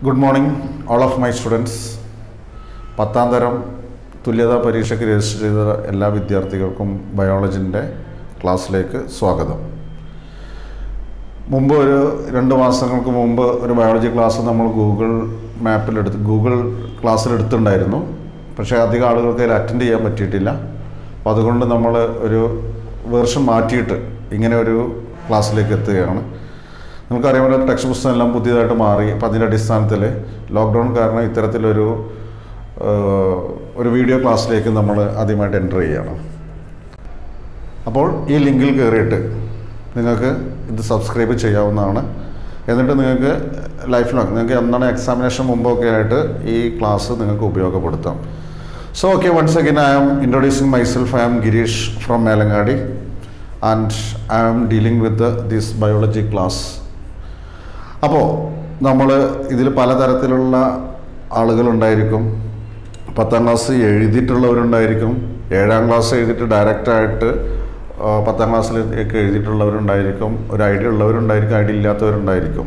Good morning all of my students പത്താം തരം തുല്യതാ പരീക്ഷയ്ക്ക് രജിസ്റ്റർ ചെയ്ത എല്ലാ വിദ്യാർത്ഥികൾക്കും ബയോളജിൻ്റെ ക്ലാസ്സിലേക്ക് സ്വാഗതം മുമ്പ് ഒരു രണ്ട് മാസങ്ങൾക്ക് മുമ്പ് ഒരു ബയോളജി ക്ലാസ് നമ്മൾ ഗൂഗിൾ മാപ്പിലെടുത്ത് ഗൂഗിൾ ക്ലാസ്സിൽ എടുത്തിട്ടുണ്ടായിരുന്നു പക്ഷേ അധികം ആളുകൾക്ക് അതിൽ അറ്റൻഡ് ചെയ്യാൻ പറ്റിയിട്ടില്ല അപ്പോൾ അതുകൊണ്ട് നമ്മൾ ഒരു വേർഷൻ മാറ്റിയിട്ട് ഇങ്ങനെ ഒരു ക്ലാസ്സിലേക്ക് എത്തുകയാണ് നമുക്കറിയാമല്ലോ ടെക്സ്റ്റ് പുസ്തകം എല്ലാം പുതിയതായിട്ട് മാറി അപ്പം അതിൻ്റെ അടിസ്ഥാനത്തിൽ ലോക്ക്ഡൗൺ കാരണം ഇത്തരത്തിലൊരു ഏഹ്, ഒരു വീഡിയോ ക്ലാസ്സിലേക്ക് നമ്മൾ ആദ്യമായിട്ട് എൻ്റർ ചെയ്യുകയാണ് അപ്പോൾ ഈ ലിങ്കിൽ കയറിയിട്ട് നിങ്ങൾക്ക് ഇത് സബ്സ്ക്രൈബ് ചെയ്യാവുന്നതാണ് എന്നിട്ട് നിങ്ങൾക്ക് ലൈഫ് ലോങ് നിങ്ങൾക്ക് എന്താണ് എക്സാമിനേഷൻ മുമ്പൊക്കെ ആയിട്ട് ഈ ക്ലാസ് നിങ്ങൾക്ക് ഉപയോഗപ്പെടുത്താം so okay once again I am introducing myself I am Girish from Melangadi and I am dealing with this biology class അപ്പോൾ നമ്മൾ ഇതിൽ പലതരത്തിലുള്ള ആളുകളുണ്ടായിരിക്കും പത്താം ക്ലാസ് എഴുതിയിട്ടുള്ളവരുണ്ടായിരിക്കും ഏഴാം ക്ലാസ് എഴുതിയിട്ട് ഡയറക്റ്റായിട്ട് പത്താം ക്ലാസ്സിലേക്ക് എഴുതിയിട്ടുള്ളവരുണ്ടായിരിക്കും ഒരു ഐഡിയ ഉള്ളവരുണ്ടായിരിക്കും ഐഡിയ ഇല്ലാത്തവരുണ്ടായിരിക്കും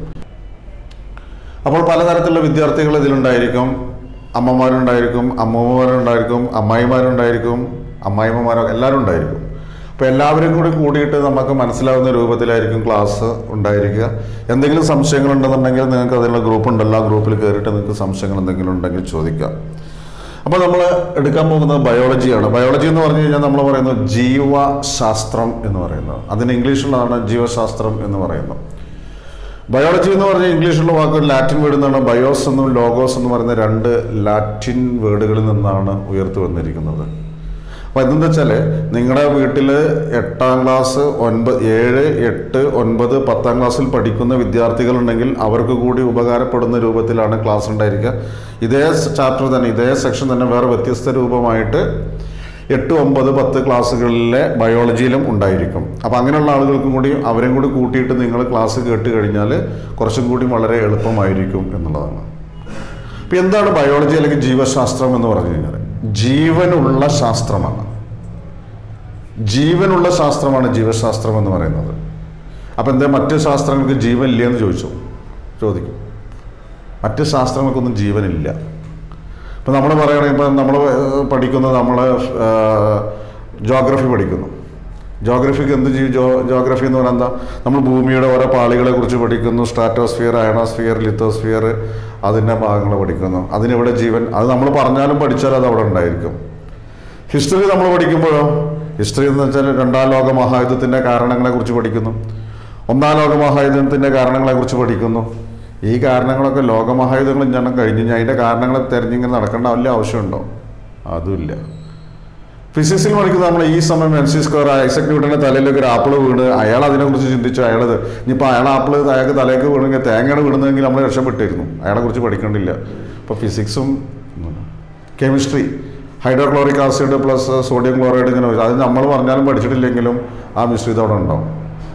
അപ്പോൾ പലതരത്തിലുള്ള വിദ്യാർത്ഥികൾ ഇതിലുണ്ടായിരിക്കും അമ്മമാരുണ്ടായിരിക്കും അമ്മൂമ്മമാരുണ്ടായിരിക്കും അമ്മായിമാരുണ്ടായിരിക്കും അമ്മായിമ്മമാരോ എല്ലാവരും ഉണ്ടായിരിക്കും അപ്പോൾ എല്ലാവരും കൂടി കൂടിയിട്ട് നമുക്ക് മനസ്സിലാവുന്ന രൂപത്തിലായിരിക്കും ക്ലാസ് ഉണ്ടായിരിക്കുക എന്തെങ്കിലും സംശയങ്ങളുണ്ടെന്നുണ്ടെങ്കിൽ നിങ്ങൾക്ക് അതിനുള്ള ഗ്രൂപ്പ് ഉണ്ടല്ലോ ആ ഗ്രൂപ്പിൽ കയറിയിട്ട് നിങ്ങൾക്ക് സംശയങ്ങൾ എന്തെങ്കിലും ഉണ്ടെങ്കിൽ ചോദിക്കാം അപ്പോൾ നമ്മൾ എടുക്കാൻ പോകുന്നത് ബയോളജിയാണ് ബയോളജി എന്ന് പറഞ്ഞു കഴിഞ്ഞാൽ നമ്മൾ പറയുന്നത് ജീവശാസ്ത്രം എന്ന് പറയുന്നത് അതിന് ഇംഗ്ലീഷിലാണ് ജീവശാസ്ത്രം എന്ന് പറയുന്നത് ബയോളജി എന്ന് പറഞ്ഞാൽ ഇംഗ്ലീഷിലുള്ള വാക്ക് ഒരു ലാറ്റിൻ വേർഡ് നിന്നാണ് ബയോസ് എന്നും ലോഗോസ് എന്ന് പറയുന്ന രണ്ട് ലാറ്റിൻ വേർഡുകളിൽ നിന്നാണ് ഉയർത്തു വന്നിരിക്കുന്നത് അപ്പോൾ എന്തെന്ന് വെച്ചാൽ നിങ്ങളുടെ വീട്ടിൽ എട്ടാം ക്ലാസ് ഒൻപത് ഏഴ് എട്ട് ഒൻപത് പത്താം ക്ലാസ്സിൽ പഠിക്കുന്ന വിദ്യാർത്ഥികളുണ്ടെങ്കിൽ അവർക്ക് കൂടി ഉപകാരപ്പെടുന്ന രൂപത്തിലാണ് ക്ലാസ് ഉണ്ടായിരിക്കുക ഇതേ ചാപ്റ്റർ തന്നെ ഇതേ സെക്ഷൻ തന്നെ വേറെ വ്യത്യസ്ത രൂപമായിട്ട് എട്ട് ഒമ്പത് പത്ത് ക്ലാസ്സുകളിലെ ബയോളജിയിലും ഉണ്ടായിരിക്കും അപ്പോൾ അങ്ങനെയുള്ള ആളുകൾക്കും കൂടി അവരെയും കൂടി കൂട്ടിയിട്ട് നിങ്ങൾ ക്ലാസ് കേട്ട് കഴിഞ്ഞാൽ കുറച്ചും കൂടി വളരെ എളുപ്പമായിരിക്കും എന്നുള്ളതാണ് അപ്പോൾ എന്താണ് ബയോളജി അല്ലെങ്കിൽ ജീവശാസ്ത്രം എന്ന് പറഞ്ഞു കഴിഞ്ഞാൽ ജീവനുള്ള ശാസ്ത്രമാണ് ജീവനുള്ള ശാസ്ത്രമാണ് ജീവശാസ്ത്രം എന്ന് പറയുന്നത് അപ്പം എന്താ മറ്റ് ശാസ്ത്രങ്ങൾക്ക് ജീവൻ ഇല്ല എന്ന് ചോദിച്ചു ചോദിക്കും മറ്റ് ശാസ്ത്രങ്ങൾക്കൊന്നും ജീവനില്ല ഇപ്പം നമ്മൾ പറയുകയാണെങ്കിൽ ഇപ്പം നമ്മൾ പഠിക്കുന്നത് നമ്മൾ ജോഗ്രഫി പഠിക്കുന്നു ജോഗ്രഫിക്ക് എന്ത് ചെയ്യും ജോ ജോഗ്രഫി എന്ന് പറഞ്ഞാൽ എന്താ നമ്മൾ ഭൂമിയുടെ ഓരോ പാളികളെ കുറിച്ച് പഠിക്കുന്നു സ്ട്രാറ്റോസ്ഫിയർ അയണോസ്ഫിയർ ലിത്തോസ്ഫിയർ അതിൻ്റെ ഭാഗങ്ങൾ പഠിക്കുന്നു അതിനെവിടെ ജീവൻ അത് നമ്മൾ പറഞ്ഞാലും പഠിച്ചാലും അത് അവിടെ ഉണ്ടായിരിക്കും ഹിസ്റ്ററി നമ്മൾ പഠിക്കുമ്പോഴോ ഹിസ്റ്ററി എന്ന് വെച്ചാൽ രണ്ടാം ലോക മഹായുദ്ധത്തിൻ്റെ കാരണങ്ങളെക്കുറിച്ച് പഠിക്കുന്നു ഒന്നാം ലോക മഹായുദ്ധത്തിൻ്റെ കാരണങ്ങളെക്കുറിച്ച് പഠിക്കുന്നു ഈ കാരണങ്ങളൊക്കെ ലോകമഹായുധങ്ങളും ഞാൻ കഴിഞ്ഞ് ഞാൻ അതിൻ്റെ കാരണങ്ങളെ തിരഞ്ഞിങ്ങനെ നടക്കേണ്ട വലിയ ആവശ്യമുണ്ടോ അതുമില്ല ഫിസിക്സിൽ പഠിക്കുന്ന നമ്മൾ ഈ സമയം എൻ സി സ്ക്വയർ ഐസക് ന്യൂട്ടൻ്റെ തലയിലേക്ക് ഒരു ആപ്പിൾ വീണ് അയാൾ അതിനെക്കുറിച്ച് ചിന്തിച്ചു അയാളത് ഇനിയിപ്പോൾ അയാൾ ആപ്പിൾ അയാൾക്ക് തലയ്ക്ക് വീണെങ്കിൽ തേങ്ങയാണ് വീണതെങ്കിൽ നമ്മൾ രക്ഷപ്പെട്ടിരുന്നു അയാളെ കുറിച്ച് പഠിക്കേണ്ടില്ല ഇപ്പോൾ ഫിസിക്സും chemistry hydrochloric acid plus sodium chloride ഇങ്ങനെ വരും. അത് നമ്മൾ പറഞ്ഞാലും പഠിച്ചിട്ടില്ലെങ്കിലും ആ മിശ്രിതം അവിടെ ഉണ്ടാവും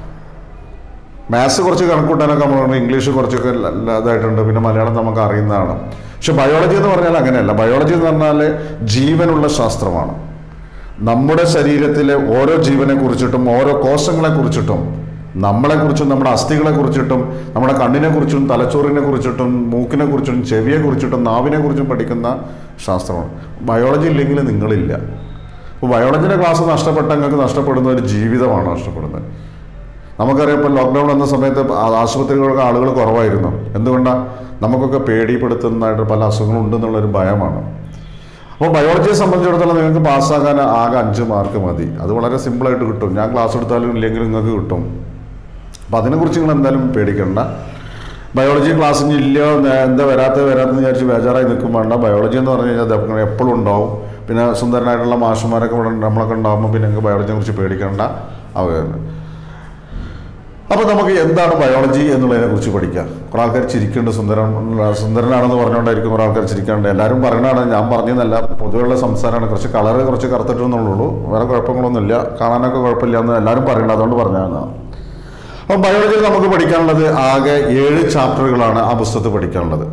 മാത്സ് കുറച്ച് കണക്കൂട്ടാനൊക്കെ നമ്മൾ ഇംഗ്ലീഷ് കുറച്ചൊക്കെ ല- ല- ഇതായിട്ടുണ്ട് പിന്നെ മലയാളം നമുക്ക് അറിയുന്നതാണ് പക്ഷെ ബയോളജി എന്ന് പറഞ്ഞാൽ അങ്ങനെയല്ല ബയോളജി എന്ന് പറഞ്ഞാൽ ജീവനുള്ള ശാസ്ത്രമാണ് നമ്മുടെ ശരീരത്തിലെ ഓരോ ജീവനെ കുറിച്ചിട്ടും ഓരോ കോശങ്ങളെ കുറിച്ചിട്ടും നമ്മളെക്കുറിച്ചും നമ്മുടെ അസ്ഥികളെ കുറിച്ചിട്ടും നമ്മുടെ കണ്ണിനെ കുറിച്ചും തലച്ചോറിനെ കുറിച്ചിട്ടും മൂക്കിനെ കുറിച്ചും ചെവിയെ കുറിച്ചിട്ടും നാവിനെ കുറിച്ചും പഠിക്കുന്ന ശാസ്ത്രമാണ് ബയോളജി ഇല്ലെങ്കിൽ നിങ്ങളില്ല അപ്പോൾ ബയോളജിയുടെ ക്ലാസ് നഷ്ടപ്പെട്ട നിങ്ങൾക്ക് നഷ്ടപ്പെടുന്ന ഒരു ജീവിതമാണ് നഷ്ടപ്പെടുന്നത് നമുക്കറിയാം ഇപ്പോൾ ലോക്ക്ഡൗൺ വന്ന സമയത്ത് ആ- ആശുപത്രികളൊക്കെ ആളുകൾ കുറവായിരുന്നു എന്തുകൊണ്ടാണ് നമുക്കൊക്കെ പേടിപ്പെടുത്തുന്നതായിട്ട് പല അസുഖങ്ങളും ഉണ്ടെന്നുള്ളൊരു ഭയമാണ് അപ്പോൾ ബയോളജിയെ സംബന്ധിച്ചിടത്തോളം നിങ്ങൾക്ക് പാസ്സാകാൻ ആകെ അഞ്ച് മാർക്ക് മതി അത് വളരെ സിമ്പിളായിട്ട് കിട്ടും ഞാൻ ക്ലാസ് എടുത്താലും ഇല്ലെങ്കിലും നിങ്ങൾക്ക് കിട്ടും അപ്പം അതിനെക്കുറിച്ച് നിങ്ങൾ എന്തായാലും പേടിക്കണ്ട ബയോളജി ക്ലാസ് ഇനി ഇല്ല നേ- എന്താ വരാത്ത വരാത്തെന്ന് വിചാരിച്ച് ബേജാറായി നിൽക്കും വേണ്ട ബയോളജി എന്ന് പറഞ്ഞു കഴിഞ്ഞാൽ അത് എപ്പോഴും ഉണ്ടാവും പിന്നെ സുന്ദരനായിട്ടുള്ള മാഷന്മാരൊക്കെ ഇവിടെ ഉണ്ട്. നമ്മളൊക്കെ ഉണ്ടാകുമ്പോൾ പിന്നെ നിങ്ങൾക്ക് ബയോളജിയെ കുറിച്ച് പേടിക്കേണ്ട അവയാണ് അപ്പോൾ നമുക്ക് എന്താണ് ബയോളജി എന്നുള്ളതിനെ കുറിച്ച് പഠിക്കാം കുറേ ആൾക്കാർ ചിരിക്കുന്നുണ്ട് സുന്ദരൻ സുന്ദരനാണെന്ന് പറഞ്ഞുകൊണ്ടായിരിക്കും കുറേ ആൾക്കാർ ചിരിക്കാണ്ട് എല്ലാവരും പറയണതാണ് ഞാൻ പറഞ്ഞതല്ല പൊതുവെയുള്ള സംസാരമാണ് കുറച്ച് കളറ് കുറച്ച് കറുത്തിട്ടെന്നുള്ളൂ വേറെ കുഴപ്പങ്ങളൊന്നുമില്ല കാണാനൊക്കെ കുഴപ്പമില്ല എന്ന് എല്ലാവരും പറയുന്നത് അതുകൊണ്ട് പറഞ്ഞതാണ് അപ്പം ബയോളജിയിൽ നമുക്ക് പഠിക്കാനുള്ളത് ആകെ ഏഴ് ചാപ്റ്ററുകളാണ് ആ പുസ്തകത്തിൽ പഠിക്കാനുള്ളത്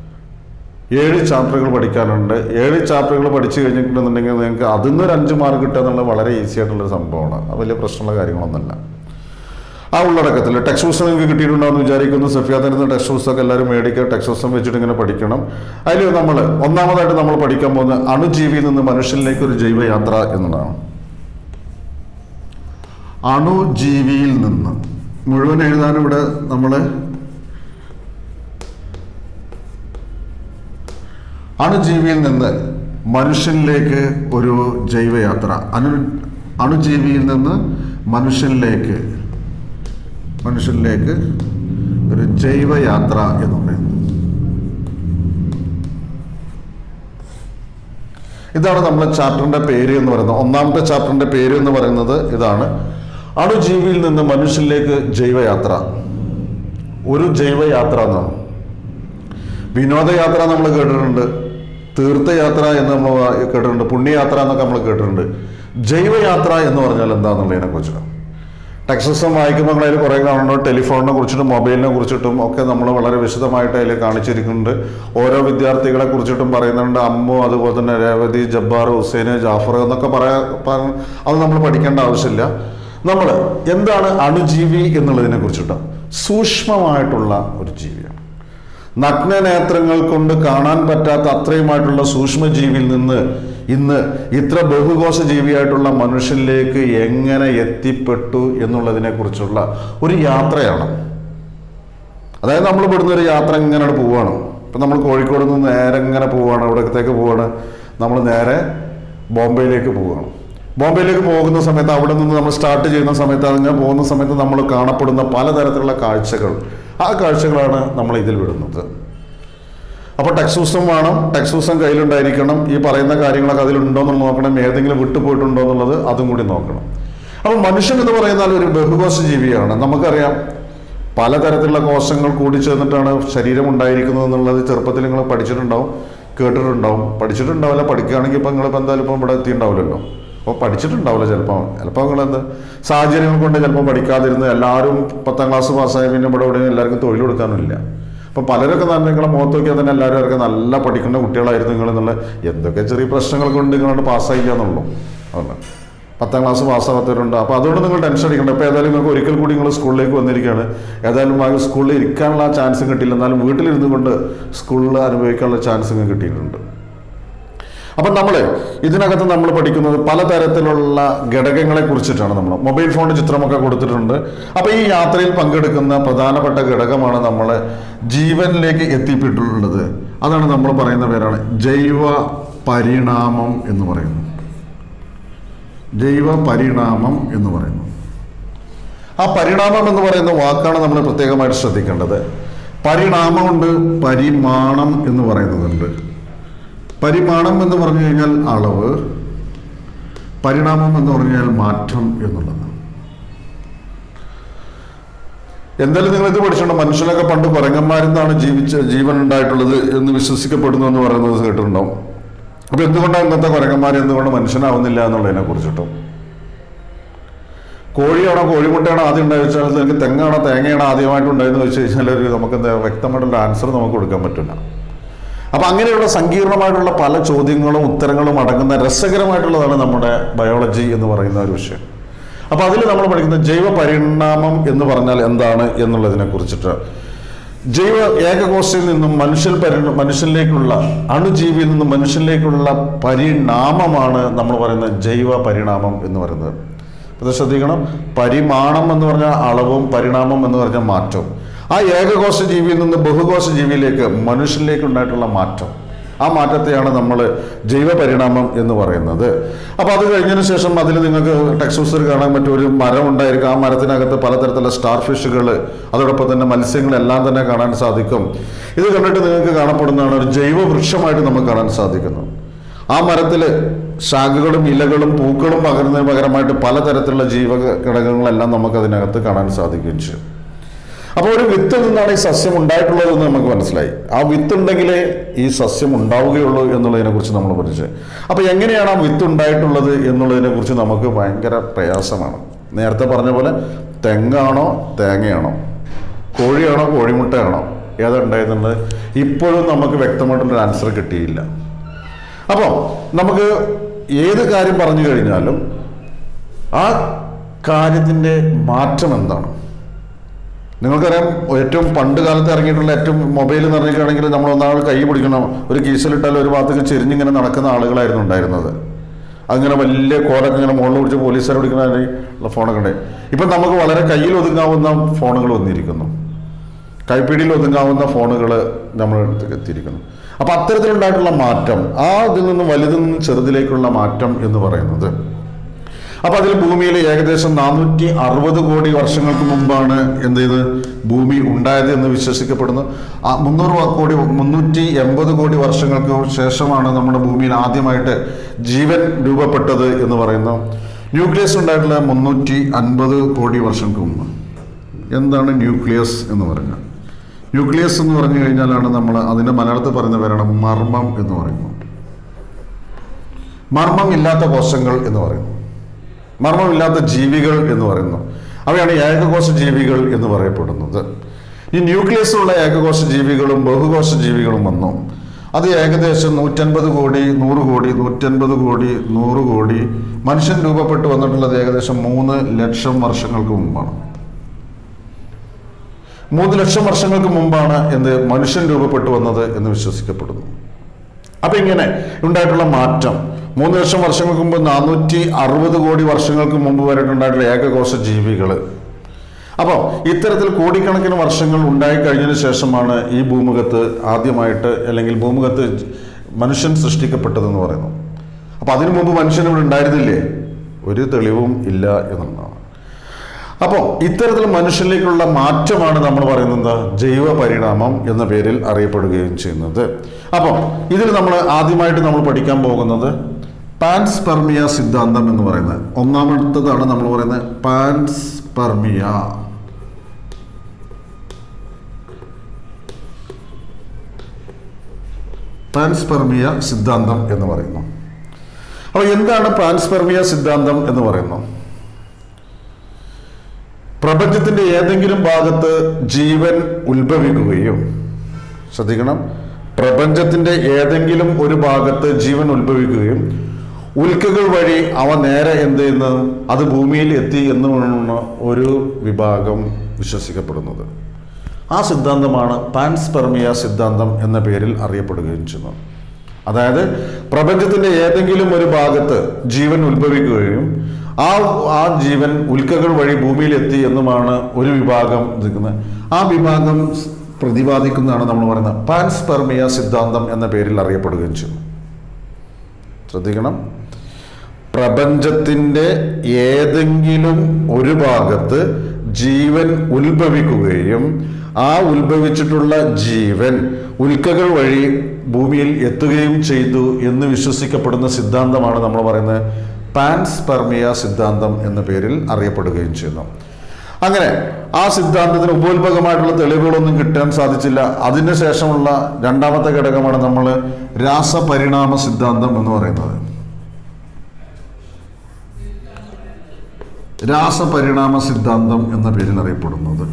ഏഴ് ചാപ്റ്ററുകൾ പഠിക്കാനുണ്ട് ഏഴ് ചാപ്റ്ററുകൾ പഠിച്ചു കഴിഞ്ഞിട്ടുണ്ടെന്നുണ്ടെങ്കിൽ നിങ്ങൾക്ക് അതിൽ നിന്ന് ഒരു അഞ്ച് മാർക്ക് കിട്ടുക എന്നുള്ളത് വളരെ ഈസി ആയിട്ടുള്ളൊരു സംഭവമാണ് അത് വലിയ പ്രശ്നമുള്ള കാര്യങ്ങളൊന്നുമല്ല ആ ഉള്ളടക്കത്തിൽ ടെക്സ്റ്റ് പുസ്തകം നിങ്ങൾക്ക് കിട്ടിയിട്ടുണ്ടാവും എന്ന് വിചാരിക്കുന്നു സഫിയ തരുന്ന ടെക്സ്റ്റ് പുസ്തകം എല്ലാവരും മേടിക്കുക ടെക്സ്റ്റ് പുസ്തകം വെച്ചിട്ട് ഇങ്ങനെ പഠിക്കണം അതിൽ നമ്മൾ ഒന്നാമതായിട്ട് നമ്മൾ പഠിക്കാൻ പോകുന്ന അണുജീവിയിൽ നിന്ന് മനുഷ്യനിലേക്ക് ഒരു ജൈവയാത്ര എന്നതാണ് അണുജീവിയിൽ നിന്ന് മുഴുവൻ എഴുതാൻ ഇവിടെ നമ്മൾ അണുജീവിയിൽ നിന്ന് മനുഷ്യനിലേക്ക് ഒരു ജൈവയാത്ര അനു അണുജീവിയിൽ നിന്ന് മനുഷ്യനിലേക്ക് മനുഷ്യനിലേക്ക് ഒരു ജൈവയാത്ര എന്ന് പറയുന്നു ഇതാണ് നമ്മളെ ചാപ്റ്ററിന്റെ പേര് എന്ന് പറയുന്നത് ഒന്നാമത്തെ ചാപ്റ്ററിന്റെ പേര് എന്ന് പറയുന്നത് ഇതാണ് അണുജീവിയിൽ നിന്ന് മനുഷ്യനിലേക്ക് ജൈവയാത്ര ഒരു ജൈവയാത്ര എന്നാണ് വിനോദയാത്ര നമ്മൾ കേട്ടിട്ടുണ്ട് തീർത്ഥയാത്ര എന്ന് നമ്മൾ കേട്ടിട്ടുണ്ട് പുണ്യയാത്ര എന്നൊക്കെ നമ്മൾ കേട്ടിട്ടുണ്ട് ജൈവയാത്ര എന്ന് പറഞ്ഞാൽ എന്താണെന്നുള്ളതിനെ കുറിച്ചിട്ട് ടെക്സസം വായിക്കുമ്പോൾ നിങ്ങൾ അതിൽ കുറേ കാണുന്നുണ്ട് ടെലിഫോണിനെ കുറിച്ചിട്ടും മൊബൈലിനെ കുറിച്ചിട്ടും ഒക്കെ നമ്മൾ വളരെ വിശദമായിട്ട് അതിൽ കാണിച്ചിരിക്കുന്നുണ്ട് ഓരോ വിദ്യാർത്ഥികളെ കുറിച്ചിട്ടും പറയുന്നുണ്ട് അമ്മു അതുപോലെ തന്നെ രേവതി ജബ്ബാർ ഹുസൈൻ ജാഫർ എന്നൊക്കെ പറയാ പറ- അത് നമ്മൾ പഠിക്കേണ്ട ആവശ്യമില്ല നമ്മൾ എന്താണ് അണുജീവി എന്നുള്ളതിനെ കുറിച്ചിട്ട് സൂക്ഷ്മമായിട്ടുള്ള ഒരു ജീവിയാണ് നഗ്നനേത്രങ്ങൾ കൊണ്ട് കാണാൻ പറ്റാത്ത അത്രയുമായിട്ടുള്ള സൂക്ഷ്മജീവിയിൽ നിന്ന് ഇന്ന് ഇത്ര ബഹുകോശ ജീവിയായിട്ടുള്ള മനുഷ്യനിലേക്ക് എങ്ങനെ എത്തിപ്പെട്ടു എന്നുള്ളതിനെ കുറിച്ചുള്ള ഒരു യാത്രയാണ് അതായത് നമ്മൾ ഇവിടുന്ന് ഒരു യാത്ര ഇങ്ങനെ പോവുകയാണ് ഇപ്പം നമ്മൾ കോഴിക്കോട് നിന്ന് നേരെ ഇങ്ങനെ പോവുകയാണ് ഇവിടത്തേക്ക് പോവുകയാണ് നമ്മൾ നേരെ ബോംബെയിലേക്ക് പോവുകയാണ് ബോംബെയിലേക്ക് പോകുന്ന സമയത്ത് അവിടെ നിന്ന് നമ്മൾ സ്റ്റാർട്ട് ചെയ്യുന്ന സമയത്ത് അതിങ്ങനെ പോകുന്ന സമയത്ത് നമ്മൾ കാണപ്പെടുന്ന പലതരത്തിലുള്ള കാഴ്ചകൾ ആ കാഴ്ചകളാണ് നമ്മൾ ഇതിൽ വിടുന്നത് അപ്പോൾ ടെക്സ്റ്റ് പുസ്തകം വേണം ടെക്സ്റ്റ് പുസ്തകം കയ്യിലുണ്ടായിരിക്കണം ഈ പറയുന്ന കാര്യങ്ങളൊക്കെ അതിലുണ്ടോ എന്ന് നോക്കണം ഏതെങ്കിലും വിട്ടുപോയിട്ടുണ്ടോ എന്നുള്ളത് അതും കൂടി നോക്കണം അപ്പോൾ മനുഷ്യൻ എന്ന് പറയുന്നാൽ ഒരു ബഹുകോശ ജീവിയാണ് നമുക്കറിയാം പലതരത്തിലുള്ള കോശങ്ങൾ കൂടി ചേർന്നിട്ടാണ് ശരീരം ഉണ്ടായിരിക്കുന്നത് എന്നുള്ളത് ചെറുപ്പത്തിൽ നിങ്ങൾ പഠിച്ചിട്ടുണ്ടാവും കേട്ടിട്ടുണ്ടാവും പഠിച്ചിട്ടുണ്ടാവില്ല പഠിക്കുകയാണെങ്കിൽ ഇപ്പം നിങ്ങളിപ്പോൾ എന്തായാലും ഇപ്പം ഇവിടെ എത്തിയിട്ടുണ്ടാവില്ലല്ലോ അപ്പോൾ പഠിച്ചിട്ടുണ്ടാവില്ല ചിലപ്പോൾ ചിലപ്പോൾ നിങ്ങളെന്ത് സാഹചര്യങ്ങൾ കൊണ്ട് ചിലപ്പോൾ പഠിക്കാതിരുന്ന് എല്ലാവരും പത്താം ക്ലാസ് പാസ്സായ പിന്നെ ഇവിടെ ഇവിടെ എല്ലാവർക്കും തൊഴിൽ കൊടുക്കാനില്ല അപ്പോൾ പലരൊക്കെ തന്നെ നിങ്ങളെ മുഖത്ത് നോക്കിയാൽ തന്നെ എല്ലാവരും അവർക്ക് നല്ല പഠിക്കുന്ന കുട്ടികളായിരുന്നു നിങ്ങൾ എന്നുള്ള എന്തൊക്കെ ചെറിയ പ്രശ്നങ്ങൾ കൊണ്ട് നിങ്ങളോട് പാസ്സായില്ല എന്നുള്ളൂ അതുകൊണ്ട് പത്താം ക്ലാസ് പാസ്സാവാത്തവരുണ്ട് അപ്പോൾ അതുകൊണ്ട് നിങ്ങൾ ടെൻഷൻ അടിക്കണ്ട അപ്പോൾ ഏതായാലും നിങ്ങൾക്ക് ഒരിക്കൽ കൂടി നിങ്ങൾ സ്കൂളിലേക്ക് വന്നിരിക്കുകയാണ് ഏതായാലും ആ സ്കൂളിൽ ഇരിക്കാനുള്ള ആ ചാൻസും കിട്ടിയില്ല എന്നാലും വീട്ടിലിരുന്നു കൊണ്ട് സ്കൂളിൽ അനുഭവിക്കാനുള്ള ചാൻസ് നിങ്ങൾക്ക് കിട്ടിയിട്ടുണ്ട് അപ്പം നമ്മൾ ഇതിനകത്ത് നമ്മൾ പഠിക്കുന്നത് പലതരത്തിലുള്ള ഘടകങ്ങളെ കുറിച്ചിട്ടാണ് നമ്മൾ മൊബൈൽ ഫോണിൽ ചിത്രമൊക്കെ കൊടുത്തിട്ടുണ്ട് അപ്പോൾ ഈ യാത്രയിൽ പങ്കെടുക്കുന്ന പ്രധാനപ്പെട്ട ഘടകമാണ് നമ്മൾ ജീവനിലേക്ക് എത്തിപ്പെട്ടുള്ളത് അതാണ് നമ്മൾ പറയുന്ന പേരാണ് ജൈവ പരിണാമം എന്ന് പറയുന്നു ജൈവ പരിണാമം എന്ന് പറയുന്നു ആ പരിണാമം എന്ന് പറയുന്ന വാക്കാണ് നമ്മൾ പ്രത്യേകമായിട്ട് ശ്രദ്ധിക്കേണ്ടത് പരിണാമമുണ്ട് പരിമാണം എന്ന് പറയുന്നതുണ്ട് പരിമാണം എന്ന് പറഞ്ഞു കഴിഞ്ഞാൽ അളവ് പരിണാമം എന്ന് പറഞ്ഞാൽ മാറ്റം എന്നുള്ളത് എന്തായാലും നിങ്ങൾ ഇത് പഠിച്ചിട്ടുണ്ട് മനുഷ്യനൊക്കെ പണ്ട് കുരങ്ങന്മാരെന്നാണ് ജീവിച്ച ജീവൻ ഉണ്ടായിട്ടുള്ളത് എന്ന് വിശ്വസിക്കപ്പെടുന്നു എന്ന് പറയുന്നത് കേട്ടിട്ടുണ്ടാവും അപ്പൊ എന്തുകൊണ്ടാണ് ഇന്നത്തെ കുരങ്ങന്മാർ എന്തുകൊണ്ട് മനുഷ്യനാവുന്നില്ല എന്നുള്ളതിനെ കുറിച്ചിട്ടും കോഴിയാണോ കോഴിമുട്ടയാണോ ആദ്യം ഉണ്ടായി വെച്ചാൽ നിങ്ങൾക്ക് തെങ്ങാണോ തേങ്ങയാണോ ആദ്യമായിട്ട് ഉണ്ടായെന്ന് വെച്ച് കഴിഞ്ഞാൽ ഒരു നമുക്ക് എന്താ വ്യക്തമായിട്ടുള്ള ആൻസർ നമുക്ക് കൊടുക്കാൻ പറ്റില്ല അപ്പൊ അങ്ങനെയുള്ള സങ്കീർണമായിട്ടുള്ള പല ചോദ്യങ്ങളും ഉത്തരങ്ങളും അടങ്ങുന്ന രസകരമായിട്ടുള്ളതാണ് നമ്മുടെ ബയോളജി എന്ന് പറയുന്ന ഒരു വിഷയം അപ്പൊ അതിൽ നമ്മൾ പഠിക്കുന്ന ജൈവ പരിണാമം എന്ന് പറഞ്ഞാൽ എന്താണ് എന്നുള്ളതിനെ കുറിച്ചിട്ട് ജൈവ ഏകകോശയിൽ നിന്നും മനുഷ്യൻ പരി മനുഷ്യനിലേക്കുള്ള അണുജീവിയിൽ നിന്നും മനുഷ്യനിലേക്കുള്ള പരിണാമമാണ് നമ്മൾ പറയുന്ന ജൈവ പരിണാമം എന്ന് പറയുന്നത് ഇത് ശ്രദ്ധിക്കണം പരിമാണം എന്ന് പറഞ്ഞാൽ അളവും പരിണാമം എന്ന് പറഞ്ഞാൽ മാറ്റവും ആ ഏകകോശ ജീവിയിൽ നിന്ന് ബഹുകോശ ജീവിയിലേക്ക് മനുഷ്യനിലേക്ക് ഉണ്ടായിട്ടുള്ള മാറ്റം ആ മാറ്റത്തെയാണ് നമ്മൾ ജൈവ പരിണാമം എന്ന് പറയുന്നത് അപ്പോൾ അത് കഴിഞ്ഞതിന് ശേഷം അതിൽ നിങ്ങൾക്ക് ടെക്സ്റ്റ് ബുക്സിൽ കാണാൻ പറ്റും ഒരു മരം ഉണ്ടായിരിക്കും ആ മരത്തിനകത്ത് പലതരത്തിലുള്ള സ്റ്റാർ ഫിഷുകൾ അതോടൊപ്പം തന്നെ മത്സ്യങ്ങളെല്ലാം തന്നെ കാണാൻ സാധിക്കും ഇത് കണ്ടിട്ട് നിങ്ങൾക്ക് കാണപ്പെടുന്നതാണ് ഒരു ജൈവ വൃക്ഷമായിട്ട് നമുക്ക് കാണാൻ സാധിക്കുന്നു ആ മരത്തിൽ ശാഖകളും ഇലകളും പൂക്കളും പകരുന്നതിന് പകരമായിട്ട് പലതരത്തിലുള്ള ജീവ ഘടകങ്ങളെല്ലാം നമുക്ക് അതിനകത്ത് കാണാൻ സാധിക്കുകയും ചെയ്യും അപ്പോൾ ഒരു വിത്തിൽ നിന്നാണ് ഈ സസ്യം ഉണ്ടായിട്ടുള്ളതെന്ന് നമുക്ക് മനസ്സിലായി ആ വിത്ത് ഉണ്ടെങ്കിലേ ഈ സസ്യം ഉണ്ടാവുകയുള്ളൂ എന്നുള്ളതിനെ കുറിച്ച് നമ്മൾ പഠിച്ചത് അപ്പോൾ എങ്ങനെയാണ് ആ വിത്ത് ഉണ്ടായിട്ടുള്ളത് എന്നുള്ളതിനെ കുറിച്ച് നമുക്ക് ഭയങ്കര പ്രയാസമാണ് നേരത്തെ പറഞ്ഞ പോലെ തെങ്ങാണോ തേങ്ങയാണോ കോഴിയാണോ കോഴിമുട്ടയാണോ ഏതാ ഉണ്ടായിരുന്നത് ഇപ്പോഴും നമുക്ക് വ്യക്തമായിട്ടുള്ളൊരു ആൻസർ കിട്ടിയില്ല അപ്പോൾ നമുക്ക് ഏത് കാര്യം പറഞ്ഞു കഴിഞ്ഞാലും ആ കാര്യത്തിൻ്റെ മാറ്റം എന്താണ് നിങ്ങൾക്കറിയാം ഏറ്റവും പണ്ട് കാലത്ത് ഇറങ്ങിയിട്ടുള്ള ഏറ്റവും മൊബൈൽ എന്ന് പറഞ്ഞിട്ടാണെങ്കിൽ നമ്മൾ ഒന്നാൾ കൈ പിടിക്കണം ഒരു കീസിലിട്ടാൽ ഒരു ഭാഗത്തേക്ക് ചെരിഞ്ഞിങ്ങനെ നടക്കുന്ന ആളുകളായിരുന്നു ഉണ്ടായിരുന്നത് അങ്ങനെ വലിയ കോലൊക്കെ ഇങ്ങനെ മുകളിൽ പിടിച്ച് പോലീസുകാർ പിടിക്കുന്ന ഉള്ള ഫോണൊക്കെ ഉണ്ട് ഇപ്പം നമുക്ക് വളരെ കയ്യിൽ ഒതുങ്ങാവുന്ന ഫോണുകൾ വന്നിരിക്കുന്നു കൈപ്പിടിയിൽ ഒതുങ്ങാവുന്ന ഫോണുകൾ നമ്മൾ അടുത്തേക്ക് എത്തിയിരിക്കുന്നു അപ്പം അത്തരത്തിലുണ്ടായിട്ടുള്ള മാറ്റം ആ ഇതിൽ നിന്നും വലുതിൽ നിന്നും ചെറുതിലേക്കുള്ള മാറ്റം എന്ന് പറയുന്നത് അപ്പൊ അതിൽ ഭൂമിയിൽ ഏകദേശം നാനൂറ്റി അറുപത് കോടി വർഷങ്ങൾക്ക് മുമ്പാണ് എന്ത് ചെയ്ത് ഭൂമി ഉണ്ടായത് എന്ന് വിശ്വസിക്കപ്പെടുന്നു ആ മുന്നൂറ് കോടി മുന്നൂറ്റി എൺപത് കോടി വർഷങ്ങൾക്ക് ശേഷമാണ് നമ്മുടെ ഭൂമിയിൽ ആദ്യമായിട്ട് ജീവൻ രൂപപ്പെട്ടത് എന്ന് പറയുന്നു ന്യൂക്ലിയസ് ഉണ്ടായിട്ടുള്ള മുന്നൂറ്റി അൻപത് കോടി വർഷങ്ങൾക്ക് മുമ്പ് എന്താണ് ന്യൂക്ലിയസ് എന്ന് പറഞ്ഞാൽ ന്യൂക്ലിയസ് എന്ന് പറഞ്ഞു കഴിഞ്ഞാലാണ് നമ്മൾ അതിൻ്റെ മലയാളത്തിൽ പറയുന്ന പേരാണ് മർമ്മം എന്ന് പറയുന്നത് മർമ്മം ഇല്ലാത്ത കോശങ്ങൾ എന്ന് പറയുന്നു മർമ്മമില്ലാത്ത ജീവികൾ എന്ന് പറയുന്നു അവയാണ് ഏകകോശ ജീവികൾ എന്ന് പറയപ്പെടുന്നത് ഈ ന്യൂക്ലിയസിലുള്ള ഏകകോശ ജീവികളും ബഹുകോശ ജീവികളും വന്നു അത് ഏകദേശം നൂറ്റൻപത് കോടി നൂറ് കോടി നൂറ്റൻപത് കോടി നൂറ് കോടി മനുഷ്യൻ രൂപപ്പെട്ട് വന്നിട്ടുള്ളത് ഏകദേശം മൂന്ന് ലക്ഷം വർഷങ്ങൾക്ക് മുമ്പാണ് മൂന്ന് ലക്ഷം വർഷങ്ങൾക്ക് മുമ്പാണ് എന്ത് മനുഷ്യൻ രൂപപ്പെട്ടു വന്നത് എന്ന് വിശ്വസിക്കപ്പെടുന്നു അപ്പൊ ഇങ്ങനെ ഉണ്ടായിട്ടുള്ള മാറ്റം മൂന്ന് ലക്ഷം വർഷങ്ങൾക്ക് മുമ്പ് നാനൂറ്റി അറുപത് കോടി വർഷങ്ങൾക്ക് മുമ്പ് വരെ ഉണ്ടായിട്ടുള്ള ഏകകോശ ജീവികൾ അപ്പോൾ ഇത്തരത്തിൽ കോടിക്കണക്കിന് വർഷങ്ങൾ ഉണ്ടായി കഴിഞ്ഞതിന് ശേഷമാണ് ഈ ഭൂമുഖത്ത് ആദ്യമായിട്ട് അല്ലെങ്കിൽ ഭൂമുഖത്ത് മനുഷ്യൻ സൃഷ്ടിക്കപ്പെട്ടതെന്ന് പറയുന്നു അപ്പോൾ അതിനു മുമ്പ് മനുഷ്യൻ ഇവിടെ ഉണ്ടായിരുന്നില്ലേ ഒരു തെളിവും ഇല്ല എന്നുള്ളതാണ് അപ്പോൾ ഇത്തരത്തിൽ മനുഷ്യനിലേക്കുള്ള മാറ്റമാണ് നമ്മൾ പറയുന്നത് ജൈവ പരിണാമം എന്ന പേരിൽ അറിയപ്പെടുകയും ചെയ്യുന്നത് അപ്പോൾ ഇതിൽ നമ്മൾ ആദ്യമായിട്ട് നമ്മൾ പഠിക്കാൻ പോകുന്നത് പാൻസ്പെർമിയ സിദ്ധാന്തം എന്ന് പറയുന്നത് ഒന്നാമത്തതാണ് നമ്മൾ പറയുന്നത് പാൻസ്പെർമിയ പാൻസ്പെർമിയ സിദ്ധാന്തം എന്ന് പറയുന്നു അപ്പോൾ എന്താണ് പാൻസ്പെർമിയ സിദ്ധാന്തം എന്ന് പറയുന്നു പ്രപഞ്ചത്തിന്റെ ഏതെങ്കിലും ഭാഗത്ത് ജീവൻ ഉത്ഭവിക്കുകയും ശ്രദ്ധിക്കണം പ്രപഞ്ചത്തിന്റെ ഏതെങ്കിലും ഒരു ഭാഗത്ത് ജീവൻ ഉത്ഭവിക്കുകയും ഉൽക്കകൾ വഴി അവ നേരെ എന്ത് ചെയ്യുന്നു അത് ഭൂമിയിൽ എത്തി എന്നുമാണ് ഒരു വിഭാഗം വിശ്വസിക്കപ്പെടുന്നത് ആ സിദ്ധാന്തമാണ് പാൻസ്പെർമിയ സിദ്ധാന്തം എന്ന പേരിൽ അറിയപ്പെടുകയും ചെയ്യുന്നത് അതായത് പ്രപഞ്ചത്തിന്റെ ഏതെങ്കിലും ഒരു ഭാഗത്ത് ജീവൻ ഉത്ഭവിക്കുകയും ആ ആ ജീവൻ ഉൽക്കകൾ വഴി ഭൂമിയിൽ എത്തി എന്നുമാണ് ഒരു വിഭാഗം നിൽക്കുന്നത് ആ വിഭാഗം പ്രതിപാദിക്കുന്നതാണ് നമ്മൾ പറയുന്നത് പാൻസ്പെർമിയ സിദ്ധാന്തം എന്ന പേരിൽ അറിയപ്പെടുകയും ചെയ്യും ശ്രദ്ധിക്കണം പ്രപഞ്ചത്തിന്റെ ഏതെങ്കിലും ഒരു ഭാഗത്ത് ജീവൻ ഉത്ഭവിക്കുകയും ആ ഉത്ഭവിച്ചിട്ടുള്ള ജീവൻ ഉൽക്കകൾ വഴി ഭൂമിയിൽ എത്തുകയും ചെയ്തു എന്ന് വിശ്വസിക്കപ്പെടുന്ന സിദ്ധാന്തമാണ് നമ്മൾ പറയുന്നത് പാൻസ്പെർമിയ സിദ്ധാന്തം എന്ന പേരിൽ അറിയപ്പെടുകയും ചെയ്യുന്നു അങ്ങനെ ആ സിദ്ധാന്തത്തിന് ഉപോത്ഭകമായിട്ടുള്ള തെളിവുകളൊന്നും കിട്ടാൻ സാധിച്ചില്ല അതിന് ശേഷമുള്ള രണ്ടാമത്തെ ഘടകമാണ് നമ്മൾ രാസപരിണാമ സിദ്ധാന്തം എന്ന് പറയുന്നത് രാസപരിണാമ സിദ്ധാന്തം എന്ന പേരിൽ അറിയപ്പെടുന്നത്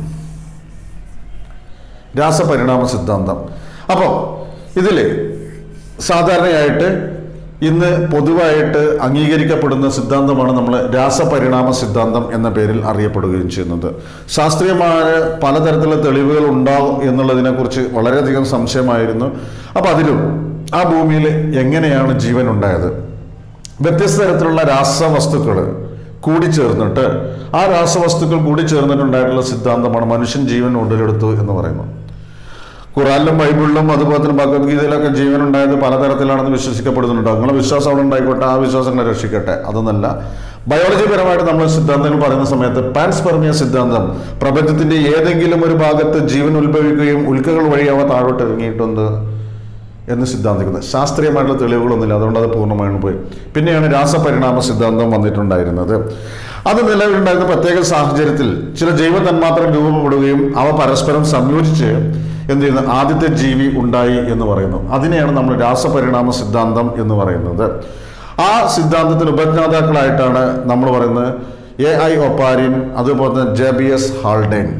രാസപരിണാമ സിദ്ധാന്തം അപ്പോൾ ഇതിൽ സാധാരണയായിട്ട് ഇന്ന് പൊതുവായിട്ട് അംഗീകരിക്കപ്പെടുന്ന സിദ്ധാന്തമാണ് നമ്മൾ രാസപരിണാമ സിദ്ധാന്തം എന്ന പേരിൽ അറിയപ്പെടുകയും ചെയ്യുന്നത് ശാസ്ത്രീയമായ പലതരത്തിലുള്ള തെളിവുകൾ ഉണ്ടാവും എന്നുള്ളതിനെക്കുറിച്ച് വളരെയധികം സംശയമായിരുന്നു അപ്പോൾ അതിലും ആ ഭൂമിയിൽ എങ്ങനെയാണ് ജീവൻ ഉണ്ടായത് വ്യത്യസ്ത തരത്തിലുള്ള രാസവസ്തുക്കൾ കൂടിച്ചേർന്നിട്ട് ആ രാസവസ്തുക്കൾ കൂടിച്ചേർന്നിട്ടുണ്ടായിട്ടുള്ള സിദ്ധാന്തമാണ് മനുഷ്യൻ ജീവൻ ഉടലെടുത്തു എന്ന് പറയുന്നത് ഖുറാനിലും ബൈബിളിലും അതുപോലെ തന്നെ ഭഗവത്ഗീതയിലൊക്കെ ജീവൻ ഉണ്ടായത് പലതരത്തിലാണെന്ന് വിശ്വസിക്കപ്പെടുന്നുണ്ട് അങ്ങനെ വിശ്വാസം അവിടെ ഉണ്ടായിക്കോട്ടെ ആ വിശ്വാസങ്ങളെ രക്ഷിക്കട്ടെ അതൊന്നല്ല ബയോളജി പരമായിട്ട് നമ്മൾ സിദ്ധാന്തങ്ങൾ പറയുന്ന സമയത്ത് പാൻസ്പെർമിയ സിദ്ധാന്തം പ്രപഞ്ചത്തിന്റെ ഏതെങ്കിലും ഒരു ഭാഗത്ത് ജീവൻ ഉത്ഭവിക്കുകയും ഉൽക്കകൾ വഴി അവ താഴോട്ട് ഇറങ്ങിയിട്ടുണ്ട് എന്ന് സിദ്ധാന്തിക്കുന്നത് ശാസ്ത്രീയമായിട്ടുള്ള തെളിവുകളൊന്നുമില്ല അതുകൊണ്ട് അത് പൂർണ്ണമായും പോയി പിന്നെയാണ് രാസപരിണാമ സിദ്ധാന്തം വന്നിട്ടുണ്ടായിരുന്നത് അത് നിലവിലുണ്ടായിരുന്ന പ്രത്യേക സാഹചര്യത്തിൽ ചില ജൈവ തന്മാത്രകൾ രൂപപ്പെടുകയും അവ പരസ്പരം സംയോജിച്ച് എന്ത് ചെയ്യുന്നു ആദ്യത്തെ ജീവി ഉണ്ടായി എന്ന് പറയുന്നു അതിനെയാണ് നമ്മൾ രാസപരിണാമ സിദ്ധാന്തം എന്ന് പറയുന്നത് ആ സിദ്ധാന്തത്തിന് ഉപജ്ഞാതാക്കളായിട്ടാണ് നമ്മൾ പറയുന്നത് എ ഐ ഒപ്പാരിൻ അതുപോലെ തന്നെ JBS Haldane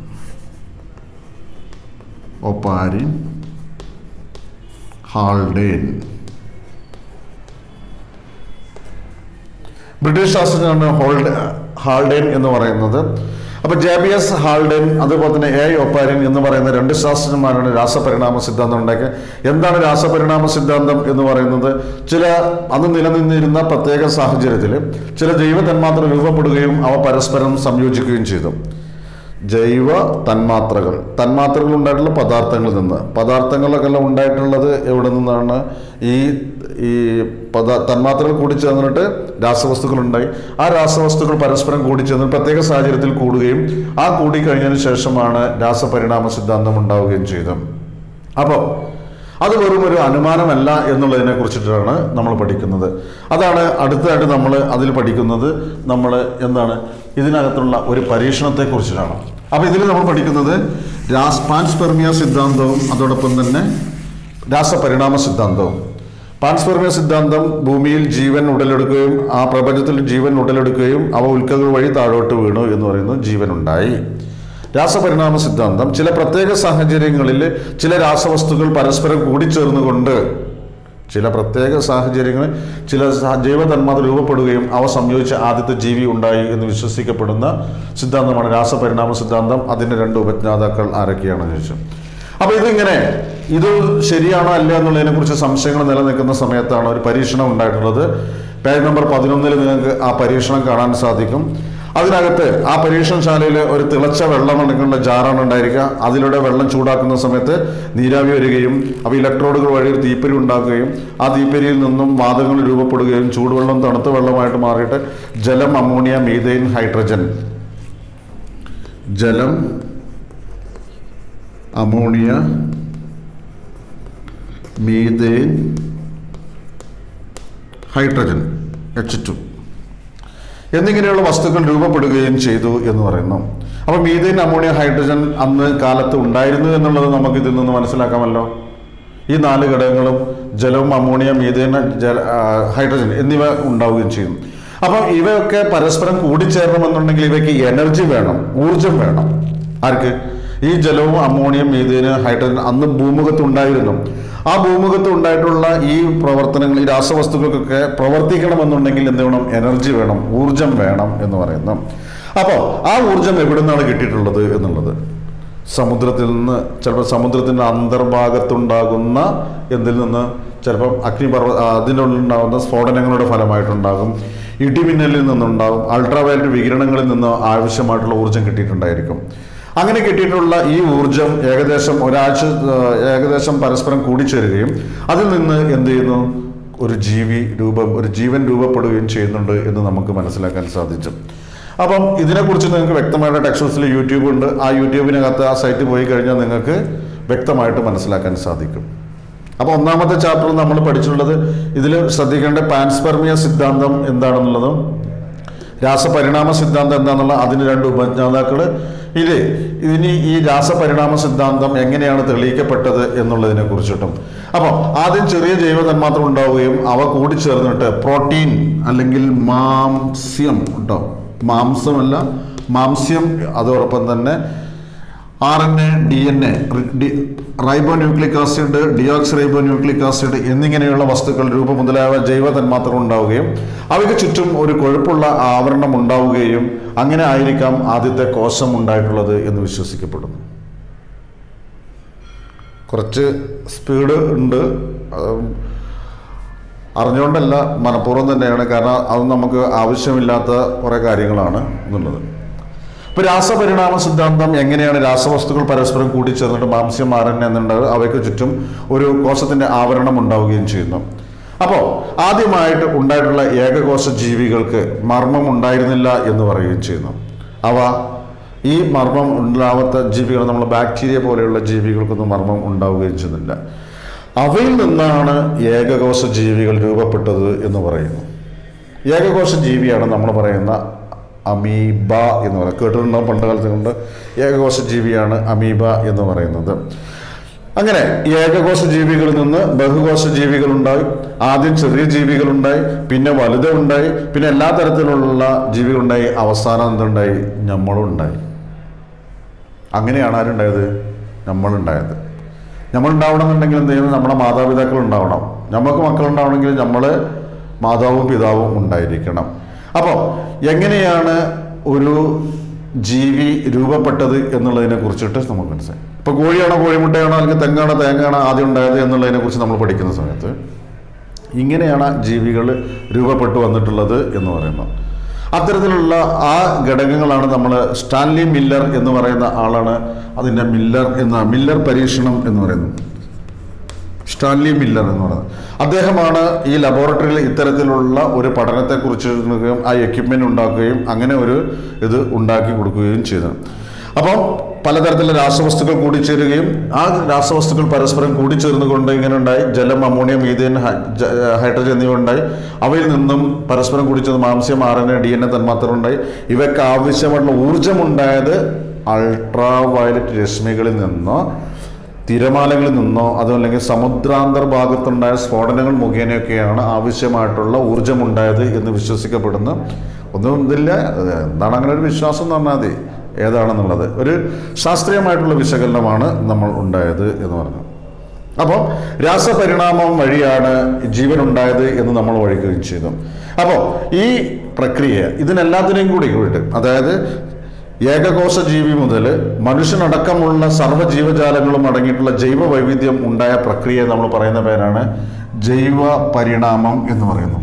Oparin Haldane British ശാസ്ത്രജ്ഞനാണ് ഹോൾഡ് ഹാൾഡേൻ എന്ന് പറയുന്നത് അപ്പൊ ജെ ബി എസ് ഹാൾഡൻ അതുപോലെ തന്നെ എ ഒപ്പാരിൻ എന്ന് പറയുന്ന രണ്ട് ശാസ്ത്രജ്ഞന്മാരാണ് രാസപരിണാമ സിദ്ധാന്തം ഉണ്ടാക്കിയത് എന്താണ് രാസപരിണാമ സിദ്ധാന്തം എന്ന് പറയുന്നത് ചില അന്ന് നിലനിന്നിരുന്ന പ്രത്യേക സാഹചര്യത്തിൽ ചില ജൈവ തന്മാത്ര രൂപപ്പെടുകയും അവ പരസ്പരം സംയോജിക്കുകയും ചെയ്തു ജൈവ തന്മാത്രകൾ തന്മാത്രകൾ ഉണ്ടായിട്ടുള്ള പദാർത്ഥങ്ങളിൽ നിന്ന് പദാർത്ഥങ്ങളൊക്കെ എല്ലാം ഉണ്ടായിട്ടുള്ളത് എവിടെ നിന്നാണ് ഈ ഈ പദ തന്മാത്രകൾ കൂടിച്ചേർന്നിട്ട് രാസവസ്തുക്കൾ ഉണ്ടായി ആ രാസവസ്തുക്കൾ പരസ്പരം കൂടിച്ചേർന്ന് പ്രത്യേക സാഹചര്യത്തിൽ കൂടുകയും ആ കൂടിക്കഴിഞ്ഞതിന് ശേഷമാണ് രാസപരിണാമ സിദ്ധാന്തം ഉണ്ടാവുകയും ചെയ്തത് അപ്പോൾ അത് വെറും ഒരു അനുമാനമല്ല എന്നുള്ളതിനെ കുറിച്ചിട്ടാണ് നമ്മൾ പഠിക്കുന്നത് അതാണ് അടുത്തതായിട്ട് നമ്മൾ അതിൽ പഠിക്കുന്നത് നമ്മൾ എന്താണ് ഇതിനകത്തുള്ള ഒരു പരീക്ഷണത്തെ കുറിച്ചിട്ടാണ് അപ്പോൾ ഇതിൽ നമ്മൾ പഠിക്കുന്നത് രാസ് പാൻസ്പെർമിയ സിദ്ധാന്തവും അതോടൊപ്പം തന്നെ രാസപരിണാമ സിദ്ധാന്തവും പാൻസ്പെർമിയ സിദ്ധാന്തം ഭൂമിയിൽ ജീവൻ ഉടലെടുക്കുകയും ആ പ്രപഞ്ചത്തിൽ ജീവൻ ഉടലെടുക്കുകയും അവ ഉൽക്കകൾ വഴി താഴോട്ട് വീണു എന്ന് പറയുന്നു ജീവൻ ഉണ്ടായി രാസപരിണാമ സിദ്ധാന്തം ചില പ്രത്യേക സാഹചര്യങ്ങളിൽ ചില രാസവസ്തുക്കൾ പരസ്പരം കൂടിച്ചേർന്നുകൊണ്ട് ചില പ്രത്യേക സാഹചര്യങ്ങളിൽ ചില സ- ജൈവ തന്മാത്ര രൂപപ്പെടുകയും അവ സംയോജിച്ച ആദ്യത്തെ ജീവി ഉണ്ടായി എന്ന് വിശ്വസിക്കപ്പെടുന്ന സിദ്ധാന്തമാണ് രാസപരിണാമ സിദ്ധാന്തം അതിൻ്റെ രണ്ട് ഉപജ്ഞാതാക്കൾ ആരൊക്കെയാണെന്ന് ചോദിച്ചു അപ്പോൾ ഇതിങ്ങനെ ഇത് ശരിയാണോ അല്ല എന്നുള്ളതിനെ കുറിച്ച് സംശയങ്ങൾ നിലനിൽക്കുന്ന സമയത്താണ് ഒരു പരീക്ഷണം ഉണ്ടായിട്ടുള്ളത് പേജ് നമ്പർ പതിനൊന്നിൽ നിങ്ങൾക്ക് ആ പരീക്ഷണം കാണാൻ സാധിക്കും അതിനകത്ത് ആ പരീക്ഷണശാലയിൽ ഒരു തിളച്ച വെള്ളം അടങ്ങുന്ന ജാറാണ് ഉണ്ടായിരിക്കുക അതിലൂടെ വെള്ളം ചൂടാക്കുന്ന സമയത്ത് നീരാവി വരികയും അവ ഇലക്ട്രോഡുകൾ വഴി ഒരു തീപ്പരി ഉണ്ടാക്കുകയും ആ തീപ്പരിയിൽ നിന്നും വാതകങ്ങൾ രൂപപ്പെടുകയും ചൂടുവെള്ളം തണുത്ത വെള്ളമായിട്ട് മാറിയിട്ട് ജലം അമോണിയ മീഥൈൻ ഹൈഡ്രജൻ ജലം ammonia methane hydrogen H two എന്നിങ്ങനെയുള്ള വസ്തുക്കൾ രൂപപ്പെടുകയും ചെയ്തു എന്ന് പറയുന്നു അപ്പോൾ മീഥേൻ അമോണിയ ഹൈഡ്രജൻ അന്ന് കാലത്ത് ഉണ്ടായിരുന്നു എന്നുള്ളത് നമുക്ക് ഇതിൽ നിന്ന് മനസ്സിലാക്കാമല്ലോ ഈ നാല് ഘടകങ്ങളും ജലവും അമോണിയ മീഥേൻ ജല ആ, ഹൈഡ്രജൻ എന്നിവ ഉണ്ടാവുകയും ചെയ്യും അപ്പം ഇവയൊക്കെ പരസ്പരം കൂടിച്ചേരണമെന്നുണ്ടെങ്കിൽ ഇവയ്ക്ക് എനർജി വേണം ഊർജം വേണം ആർക്ക് ഈ ജലവും അമോണിയം മീഥേന് ഹൈഡ്രജൻ അന്ന് ഭൂമുഖത്ത് ഉണ്ടായിരുന്നു ആ ഭൂമുഖത്ത് ഉണ്ടായിട്ടുള്ള ഈ പ്രവർത്തനങ്ങൾ ഈ രാസവസ്തുക്കൾക്കൊക്കെ പ്രവർത്തിക്കണമെന്നുണ്ടെങ്കിൽ എന്ത് വേണം എനർജി വേണം ഊർജം വേണം എന്ന് പറയുന്നു അപ്പോൾ ആ ഊർജം എവിടെ നിന്നാണ് കിട്ടിയിട്ടുള്ളത് എന്നുള്ളത് സമുദ്രത്തിൽ നിന്ന് ചിലപ്പോൾ സമുദ്രത്തിൻ്റെ അന്തർഭാഗത്തുണ്ടാകുന്ന എന്തിൽ നിന്ന് ചിലപ്പം അഗ്നിപർവ്വ ആ, അതിനുള്ളിലുണ്ടാകുന്ന സ്ഫോടനങ്ങളുടെ ഫലമായിട്ടുണ്ടാകും ഇടിമിന്നലിൽ നിന്നുണ്ടാകും അൾട്രാവയലറ്റ് വികിരണങ്ങളിൽ നിന്ന് ആവശ്യമായിട്ടുള്ള ഊർജം കിട്ടിയിട്ടുണ്ടായിരിക്കും അങ്ങനെ കിട്ടിയിട്ടുള്ള ഈ ഊർജം ഏകദേശം ഒരാഴ്ച ആ, ഏകദേശം പരസ്പരം കൂടിച്ചേരുകയും അതിൽ നിന്ന് എന്ത് ചെയ്യുന്നു ഒരു ജീവി രൂപം ഒരു ജീവൻ രൂപപ്പെടുകയും ചെയ്യുന്നുണ്ട് എന്ന് നമുക്ക് മനസ്സിലാക്കാൻ സാധിച്ചു അപ്പം ഇതിനെക്കുറിച്ച് നിങ്ങൾക്ക് വ്യക്തമായിട്ട് ടെക്സ്റ്റ്ബുക്സിൽ യൂട്യൂബ് ഉണ്ട് ആ യൂട്യൂബിനകത്ത് ആ സൈറ്റിൽ പോയി കഴിഞ്ഞാൽ നിങ്ങൾക്ക് വ്യക്തമായിട്ട് മനസ്സിലാക്കാൻ സാധിക്കും അപ്പോൾ ഒന്നാമത്തെ ചാപ്റ്ററിൽ നമ്മൾ പഠിച്ചിട്ടുള്ളത് ഇതിൽ ശ്രദ്ധിക്കേണ്ട പാൻസ്പെർമിയ സിദ്ധാന്തം എന്താണെന്നുള്ളതും രാസപരിണാമ സിദ്ധാന്തം എന്താണെന്നുള്ള അതിന് രണ്ട് ഉപജ്ഞാതാക്കൾ ഇത് ഇതിന് ഈ രാസപരിണാമ സിദ്ധാന്തം എങ്ങനെയാണ് തെളിയിക്കപ്പെട്ടത് എന്നുള്ളതിനെ കുറിച്ചിട്ടും അപ്പോൾ ആദ്യം ചെറിയ ജൈവ തന്മാത്രം ഉണ്ടാവുകയും അവ കൂടിച്ചേർന്നിട്ട് പ്രോട്ടീൻ അല്ലെങ്കിൽ മാംസ്യം ഉണ്ടോ മാംസമല്ല മാംസ്യം അതോടൊപ്പം തന്നെ R N A D N A റൈബോ nucleic acid റൈബോ nucleic acid എന്നിങ്ങനെയുള്ള വസ്തുക്കൾ രൂപം മുതലായ ജൈവ തന്മാത്രകൾ ഉണ്ടാവുകയും അവയ്ക്ക് ചുറ്റും ഒരു കൊഴുപ്പുള്ള ആവരണം ഉണ്ടാവുകയും അങ്ങനെ ആയിരിക്കാം ആദ്യത്തെ കോശം ഉണ്ടായിട്ടുള്ളത് എന്ന് വിശ്വസിക്കപ്പെടുന്നു കുറച്ച് സ്പീഡ് ഉണ്ട് അതും അറിഞ്ഞുകൊണ്ടല്ല മനഃപൂർവ്വം തന്നെയാണ് കാരണം അത് നമുക്ക് ആവശ്യമില്ലാത്ത കുറേ കാര്യങ്ങളാണ് എന്നുള്ളത് ഇപ്പൊ രാസപരിണാമ സിദ്ധാന്തം എങ്ങനെയാണ് രാസവസ്തുക്കൾ പരസ്പരം കൂടിച്ചേർന്നിട്ട് മാംസ്യം മാരൻ എന്നുണ്ട് അവയ്ക്ക് ചുറ്റും ഒരു കോശത്തിന്റെ ആവരണം ഉണ്ടാവുകയും ചെയ്യുന്നു അപ്പോൾ ആദ്യമായിട്ട് ഉണ്ടായിട്ടുള്ള ഏകകോശ ജീവികൾക്ക് മർമ്മം ഉണ്ടായിരുന്നില്ല എന്ന് പറയുകയും ചെയ്യുന്നു അവ ഈ മർമ്മം ഉണ്ടാവാത്ത ജീവികൾ നമ്മൾ ബാക്ടീരിയ പോലെയുള്ള ജീവികൾക്കൊന്നും മർമ്മം ഉണ്ടാവുകയും ചെയ്യുന്നില്ല അവയിൽ നിന്നാണ് ഏകകോശ ജീവികൾ രൂപപ്പെട്ടത് എന്ന് പറയുന്നു ഏകകോശ ജീവിയാണ് നമ്മൾ പറയുന്ന അമീബ എന്ന് പറയുന്നത് കേട്ടിട്ടുണ്ടാവും പണ്ട് കാലത്ത് കൊണ്ട് ഏകകോശ ജീവിയാണ് അമീബ എന്ന് പറയുന്നത് അങ്ങനെ ഏകകോശ ജീവികളിൽ നിന്ന് ബഹുകോശ ജീവികളുണ്ടായി ആദ്യം ചെറിയ ജീവികളുണ്ടായി പിന്നെ വലുതുണ്ടായി പിന്നെ എല്ലാ തരത്തിലുള്ള ജീവികളുണ്ടായി അവസാനം എന്തുണ്ടായി നമ്മളും ഉണ്ടായി അങ്ങനെയാണ് ആരുണ്ടായത് നമ്മളുണ്ടായത് നമ്മൾ ഉണ്ടാവണമെന്നുണ്ടെങ്കിൽ എന്ത് ചെയ്യണം നമ്മുടെ മാതാപിതാക്കൾ ഉണ്ടാവണം നമുക്ക് മക്കളുണ്ടാവണമെങ്കിൽ നമ്മൾ മാതാവും പിതാവും ഉണ്ടായിരിക്കണം അപ്പോൾ എങ്ങനെയാണ് ഒരു ജീവി രൂപപ്പെട്ടത് എന്നുള്ളതിനെ കുറിച്ചിട്ട് നമുക്ക് മനസ്സിലായി ഇപ്പോൾ കോഴിയാണോ കോഴിമുട്ടയാണോ അല്ലെങ്കിൽ തെങ്ങാണോ തേങ്ങയാണോ ആദ്യം ഉണ്ടായത് എന്നുള്ളതിനെ കുറിച്ച് നമ്മൾ പഠിക്കുന്ന സമയത്ത് ഇങ്ങനെയാണ് ജീവികൾ രൂപപ്പെട്ടു വന്നിട്ടുള്ളത് എന്ന് പറയുന്നത് അത്തരത്തിലുള്ള ആ ഘടകങ്ങളാണ് നമ്മൾ സ്റ്റാൻലി മില്ലർ എന്ന് പറയുന്ന ആളാണ് അതിൻ്റെ മില്ലർ എന്ന മില്ലർ പരീക്ഷണം എന്ന് പറയുന്നത് സ്റ്റാൻലി മില്ലർ എന്ന് പറയുന്നത് അദ്ദേഹമാണ് ഈ ലബോറട്ടറിയിൽ ഇത്തരത്തിലുള്ള ഒരു പഠനത്തെക്കുറിച്ച് എഴുതുകയും ആ എക്യുപ്മെൻ്റ് ഉണ്ടാക്കുകയും അങ്ങനെ ഒരു ഇത് ഉണ്ടാക്കി കൊടുക്കുകയും ചെയ്തത് അപ്പം പലതരത്തിലുള്ള രാസവസ്തുക്കൾ കൂടിച്ചേരുകയും ആ രാസവസ്തുക്കൾ പരസ്പരം കൂടിച്ചേർന്നുകൊണ്ട് ഇങ്ങനെ ഉണ്ടായി ജലം അമോണിയം മീഥേൻ ഹൈ- ജ- ഹൈഡ്രജൻ എന്നിവ ഉണ്ടായി അവയിൽ നിന്നും പരസ്പരം കൂടിച്ചേർന്ന് മാംസ്യം R N A D N A തന്മാത്ര ഉണ്ടായി ഇവയ്ക്ക് ആവശ്യമായിട്ടുള്ള ഊർജമുണ്ടായത് അൾട്രാ വയലറ്റ് രശ്മികളിൽ നിന്നോ തിരമാലകളിൽ നിന്നോ അതല്ലെങ്കിൽ സമുദ്രാന്തർ ഭാഗത്തുണ്ടായ സ്ഫോടനങ്ങൾ മുഖേനയൊക്കെയാണ് ആവശ്യമായിട്ടുള്ള ഊർജമുണ്ടായത് എന്ന് വിശ്വസിക്കപ്പെടുന്നു ഒന്നും ഇതില്ല അത് എന്താണ് അങ്ങനെ ഒരു വിശ്വാസം എന്ന് പറഞ്ഞാൽ മതി ഏതാണെന്നുള്ളത് ഒരു ശാസ്ത്രീയമായിട്ടുള്ള വിശകലനമാണ് നമ്മൾ ഉണ്ടായത് എന്ന് പറഞ്ഞു അപ്പോൾ രാസപരിണാമം വഴിയാണ് ജീവൻ ഉണ്ടായത് എന്ന് നമ്മൾ വഴിക്കുകയും ചെയ്തു അപ്പോൾ ഈ പ്രക്രിയ ഇതിനെല്ലാത്തിനെയും കൂടി കൂടിയിട്ട് അതായത് ഏകകോശ ജീവി മുതൽ മനുഷ്യനടക്കമുള്ള സർവ്വ ജീവജാലങ്ങളും അടങ്ങിയിട്ടുള്ള ജൈവ വൈവിധ്യം ഉണ്ടായ പ്രക്രിയയെ നമ്മൾ പറയുന്ന പേരാണ് ജൈവ പരിണാമം എന്ന് പറയുന്നു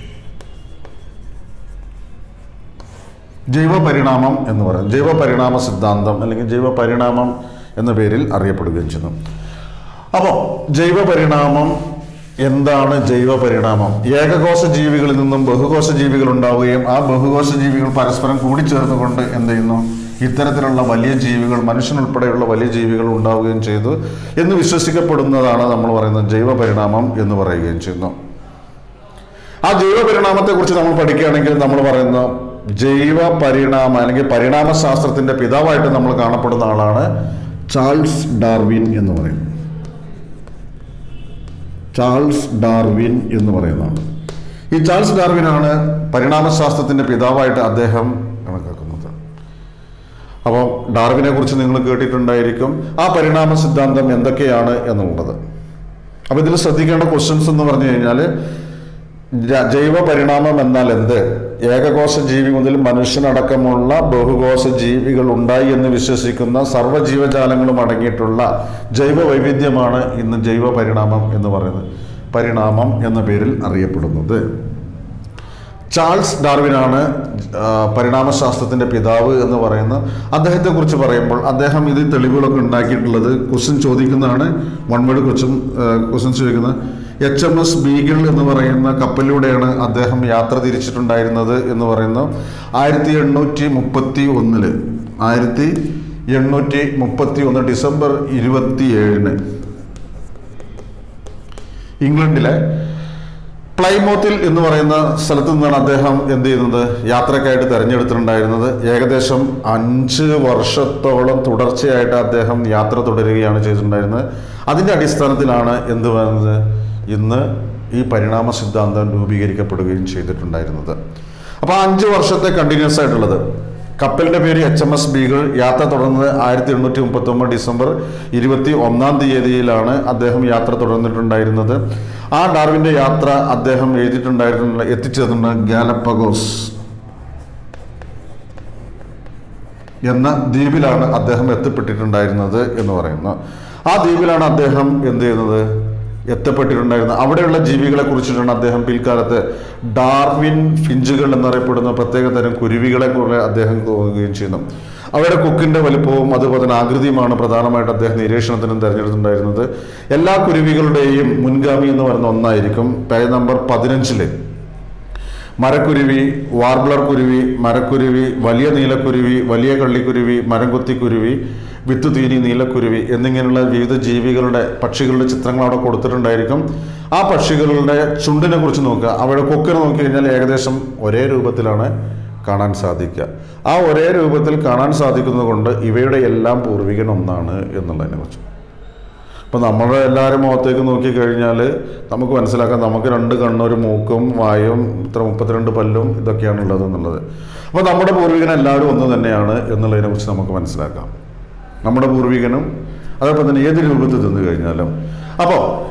ജൈവ പരിണാമം എന്ന് പറയുന്നത് ജൈവ പരിണാമ സിദ്ധാന്തം അല്ലെങ്കിൽ ജൈവ പരിണാമം എന്ന പേരിൽ അറിയപ്പെടുകയും ചെയ്യുന്നു അപ്പോൾ ജൈവ പരിണാമം എന്താണ് ജൈവ പരിണാമം ഏകകോശ ജീവികളിൽ നിന്നും ബഹുകോശ ജീവികൾ ഉണ്ടാവുകയും ആ ബഹുകോശ ജീവികൾ പരസ്പരം കൂടിച്ചേർന്നുകൊണ്ട് എന്ത് ചെയ്യുന്നു ഇത്തരത്തിലുള്ള വലിയ ജീവികൾ മനുഷ്യനുൾപ്പെടെയുള്ള വലിയ ജീവികൾ ഉണ്ടാവുകയും ചെയ്തു എന്ന് വിശ്വസിക്കപ്പെടുന്നതാണ് നമ്മൾ പറയുന്നത് ജൈവ പരിണാമം എന്ന് പറയുകയും ചെയ്യുന്നു ആ ജൈവ പരിണാമത്തെ കുറിച്ച് നമ്മൾ പഠിക്കുകയാണെങ്കിൽ നമ്മൾ പറയുന്ന ജൈവ പരിണാമ അല്ലെങ്കിൽ പരിണാമ ശാസ്ത്രത്തിന്റെ പിതാവായിട്ട് നമ്മൾ കാണപ്പെടുന്ന ആളാണ് ചാൾസ് ഡാർവിൻ എന്ന് പറയുന്നത് ചാൾസ് ഡാർവിൻ എന്ന് പറയുന്നതാണ് ഈ ചാൾസ് ഡാർവിനാണ് പരിണാമശാസ്ത്രത്തിന്റെ പിതാവായിട്ട് അദ്ദേഹം കണക്കാക്കുന്നത് അപ്പോൾ ഡാർവിനെ കുറിച്ച് നിങ്ങൾ കേട്ടിട്ടുണ്ടായിരിക്കും ആ പരിണാമ സിദ്ധാന്തം എന്തൊക്കെയാണ് എന്നുള്ളത് അപ്പോൾ ഇതിൽ ശ്രദ്ധിക്കേണ്ട ക്വസ്റ്റ്യൻസ് എന്ന് പറഞ്ഞു കഴിഞ്ഞാൽ ജ- ജൈവ പരിണാമം എന്നാൽ എന്ത് ഏകകോശ ജീവി മുതൽ മനുഷ്യനടക്കമുള്ള ബഹുകോശ ജീവികൾ ഉണ്ടായി എന്ന് വിശ്വസിക്കുന്ന സർവ്വ ജീവജാലങ്ങളും അടങ്ങിയിട്ടുള്ള ജൈവ വൈവിധ്യമാണ് ഇന്ന് ജൈവ പരിണാമം എന്ന് പറയുന്നത് പരിണാമം എന്ന പേരിൽ അറിയപ്പെടുന്നത് ചാൾസ് ഡാർവിനാണ് ആ, പരിണാമശാസ്ത്രത്തിന്റെ പിതാവ് എന്ന് പറയുന്ന അദ്ദേഹത്തെ കുറിച്ച് പറയുമ്പോൾ അദ്ദേഹം ഇത് തെളിവുകളൊക്കെ ഉണ്ടാക്കിയിട്ടുള്ളത് ക്വസ്റ്റ്യൻ ചോദിക്കുന്നതാണ് വൺ വേർഡ് ക്വസ്റ്റ്യൻ ക്വസ്റ്റ്യൻ ചോദിക്കുന്നത് എച്ച് എം എസ് ബീഗിൾ എന്ന് പറയുന്ന കപ്പലിലൂടെയാണ് അദ്ദേഹം യാത്ര തിരിച്ചിട്ടുണ്ടായിരുന്നത് എന്ന് പറയുന്നു ആയിരത്തി എണ്ണൂറ്റി മുപ്പത്തി ഒന്നില് ആയിരത്തി എണ്ണൂറ്റി മുപ്പത്തി ഒന്ന് ഡിസംബർ ഇരുപത്തി ഏഴിന് ഇംഗ്ലണ്ടിലെ പ്ലൈമോത്തിൽ എന്ന് പറയുന്ന സ്ഥലത്ത് നിന്നാണ് അദ്ദേഹം എന്ത് ചെയ്യുന്നത് യാത്രക്കായിട്ട് തിരഞ്ഞെടുത്തിട്ടുണ്ടായിരുന്നത് ഏകദേശം അഞ്ച് വർഷത്തോളം തുടർച്ചയായിട്ട് അദ്ദേഹം യാത്ര തുടരുകയാണ് ചെയ്തിട്ടുണ്ടായിരുന്നത് അതിൻ്റെ അടിസ്ഥാനത്തിലാണ് എന്ത് പറയുന്നത് ഇന്ന് ഈ പരിണാമ സിദ്ധാന്തം രൂപീകരിക്കപ്പെടുകയും ചെയ്തിട്ടുണ്ടായിരുന്നത് അപ്പോൾ ആ അഞ്ച് വർഷത്തെ കണ്ടിന്യൂസ് ആയിട്ടുള്ളത് കപ്പലിന്റെ പേര് എച്ച് എം എസ് ബീഗിൾ യാത്ര തുടർന്നത് ആയിരത്തി എണ്ണൂറ്റി മുപ്പത്തി ഒമ്പത് ഡിസംബർ ഇരുപത്തി ഒന്നാം തീയതിയിലാണ് അദ്ദേഹം യാത്ര തുടർന്നിട്ടുണ്ടായിരുന്നത് ആ ഡാർവിന്റെ യാത്ര അദ്ദേഹം എഴുതിയിട്ടുണ്ടായിരുന്ന എത്തിച്ചേർന്ന ഗാലപ്പഗോസ് എന്ന ദ്വീപിലാണ് അദ്ദേഹം എത്തിപ്പെട്ടിട്ടുണ്ടായിരുന്നത് എന്ന് പറയുന്നു ആ ദ്വീപിലാണ് അദ്ദേഹം എന്ത് ചെയ്യുന്നത് എത്തപ്പെട്ടിട്ടുണ്ടായിരുന്നത് അവിടെയുള്ള ജീവികളെ കുറിച്ചിട്ടാണ് അദ്ദേഹം പിൽക്കാലത്ത് ഡാർവിൻ ഫിഞ്ചുകൾ എന്നറിയപ്പെടുന്ന പ്രത്യേക തരം കുരുവികളെ കുറിച്ച് അദ്ദേഹം തോന്നുകയും ചെയ്യുന്നു അവയുടെ കൊക്കിന്റെ വലിപ്പവും അതുപോലെ തന്നെ ആകൃതിയുമാണ് പ്രധാനമായിട്ട് അദ്ദേഹം നിരീക്ഷണത്തിനും തിരഞ്ഞെടുത്തിട്ടുണ്ടായിരുന്നത് എല്ലാ കുരുവികളുടെയും മുൻഗാമി എന്ന് പറയുന്ന ഒന്നായിരിക്കും പേജ് നമ്പർ പതിനഞ്ചില് മരക്കുരുവി വാർബ്ലർ കുരുവി മരക്കുരുവി വലിയ നീലക്കുരുവി വലിയ കള്ളിക്കുരുവി മരംകൊത്തിക്കുരുവി വിത്തുതീനി നീലക്കുരുവി എന്നിങ്ങനെയുള്ള വിവിധ ജീവികളുടെ പക്ഷികളുടെ ചിത്രങ്ങൾ അവിടെ കൊടുത്തിട്ടുണ്ടായിരിക്കും ആ പക്ഷികളുടെ ചുണ്ടിനെ കുറിച്ച് നോക്കുക അവയുടെ കൊക്കിനെ നോക്കി കഴിഞ്ഞാൽ ഏകദേശം ഒരേ രൂപത്തിലാണ് കാണാൻ സാധിക്കുക ആ ഒരേ രൂപത്തിൽ കാണാൻ സാധിക്കുന്നത് കൊണ്ട് ഇവയുടെ എല്ലാം പൂർവികൻ ഒന്നാണ് എന്നുള്ളതിനെ കുറിച്ച് ഇപ്പം നമ്മുടെ എല്ലാവരും മുഖത്തേക്ക് നോക്കിക്കഴിഞ്ഞാൽ നമുക്ക് മനസ്സിലാക്കാം നമുക്ക് രണ്ട് കണ്ണൊരു മൂക്കും വായും ഇത്ര മുപ്പത്തിരണ്ട് പല്ലും ഇതൊക്കെയാണ് ഉള്ളത് എന്നുള്ളത് അപ്പോൾ നമ്മുടെ പൂർവികൻ എല്ലാവരും ഒന്ന് തന്നെയാണ് എന്നുള്ളതിനെ കുറിച്ച് നമുക്ക് മനസ്സിലാക്കാം നമ്മുടെ പൂർവികനും അതോടൊപ്പം തന്നെ ഏത് രൂപത്തിൽ തിന്നു കഴിഞ്ഞാലും അപ്പോൾ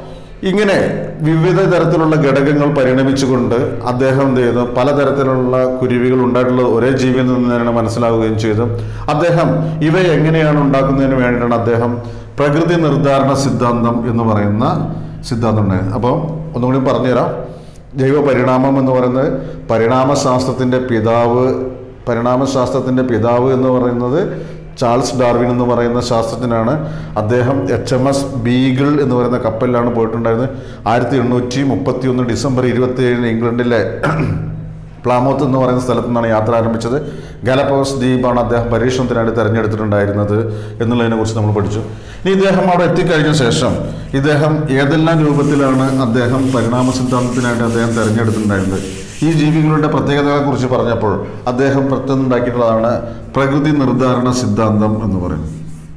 ഇങ്ങനെ വിവിധ തരത്തിലുള്ള ഘടകങ്ങൾ പരിണമിച്ചുകൊണ്ട് അദ്ദേഹം എന്ത് ചെയ്തു പലതരത്തിലുള്ള കുരുവികൾ ഉണ്ടായിട്ടുള്ളത് ഒരേ ജീവിയിൽ നിന്ന് തന്നെ മനസ്സിലാവുകയും ചെയ്തു അദ്ദേഹം ഇവ എങ്ങനെയാണ് ഉണ്ടാക്കുന്നതിന് വേണ്ടിയിട്ടാണ് അദ്ദേഹം പ്രകൃതി നിർദ്ധാരണ സിദ്ധാന്തം എന്ന് പറയുന്ന സിദ്ധാന്തം ഉണ്ടായത് അപ്പോൾ ഒന്നുകൂടി പറഞ്ഞുതരാം ജൈവ പരിണാമം എന്ന് പറയുന്നത് പരിണാമശാസ്ത്രത്തിൻ്റെ പിതാവ് പരിണാമശാസ്ത്രത്തിൻ്റെ പിതാവ് എന്ന് പറയുന്നത് ചാൾസ് ഡാർവിൻ എന്ന് പറയുന്ന ശാസ്ത്രജ്ഞനാണ് അദ്ദേഹം എച്ച് എം എസ് ബീഗിൾ എന്ന് പറയുന്ന കപ്പലിലാണ് പോയിട്ടുണ്ടായിരുന്നത് ആയിരത്തി എണ്ണൂറ്റി മുപ്പത്തി ഒന്ന് ഡിസംബർ ഇരുപത്തി ഏഴിന് ഇംഗ്ലണ്ടിലെ പ്ലാമോത്ത് എന്ന് പറയുന്ന സ്ഥലത്തു നിന്നാണ് യാത്ര ആരംഭിച്ചത് ഗാലപ്പോസ് ദ്വീപാണ് അദ്ദേഹം പരീക്ഷണത്തിനായിട്ട് തിരഞ്ഞെടുത്തിട്ടുണ്ടായിരുന്നത് എന്നുള്ളതിനെക്കുറിച്ച് നമ്മൾ പഠിച്ചു ഇനി ഇദ്ദേഹം അവിടെ എത്തിക്കഴിഞ്ഞ ശേഷം ഇദ്ദേഹം ഏതെല്ലാം രൂപത്തിലാണ് അദ്ദേഹം പരിണാമ സിദ്ധാന്തത്തിനായിട്ട് അദ്ദേഹം തിരഞ്ഞെടുത്തിട്ടുണ്ടായിരുന്നത് ഈ ജീവികളുടെ പ്രത്യേകതകളെക്കുറിച്ച് പറഞ്ഞപ്പോൾ അദ്ദേഹം പ്രത്യേകം ഉണ്ടാക്കിയിട്ടുള്ളതാണ് പ്രകൃതി നിർദ്ധാരണ സിദ്ധാന്തം എന്ന് പറയുന്നത്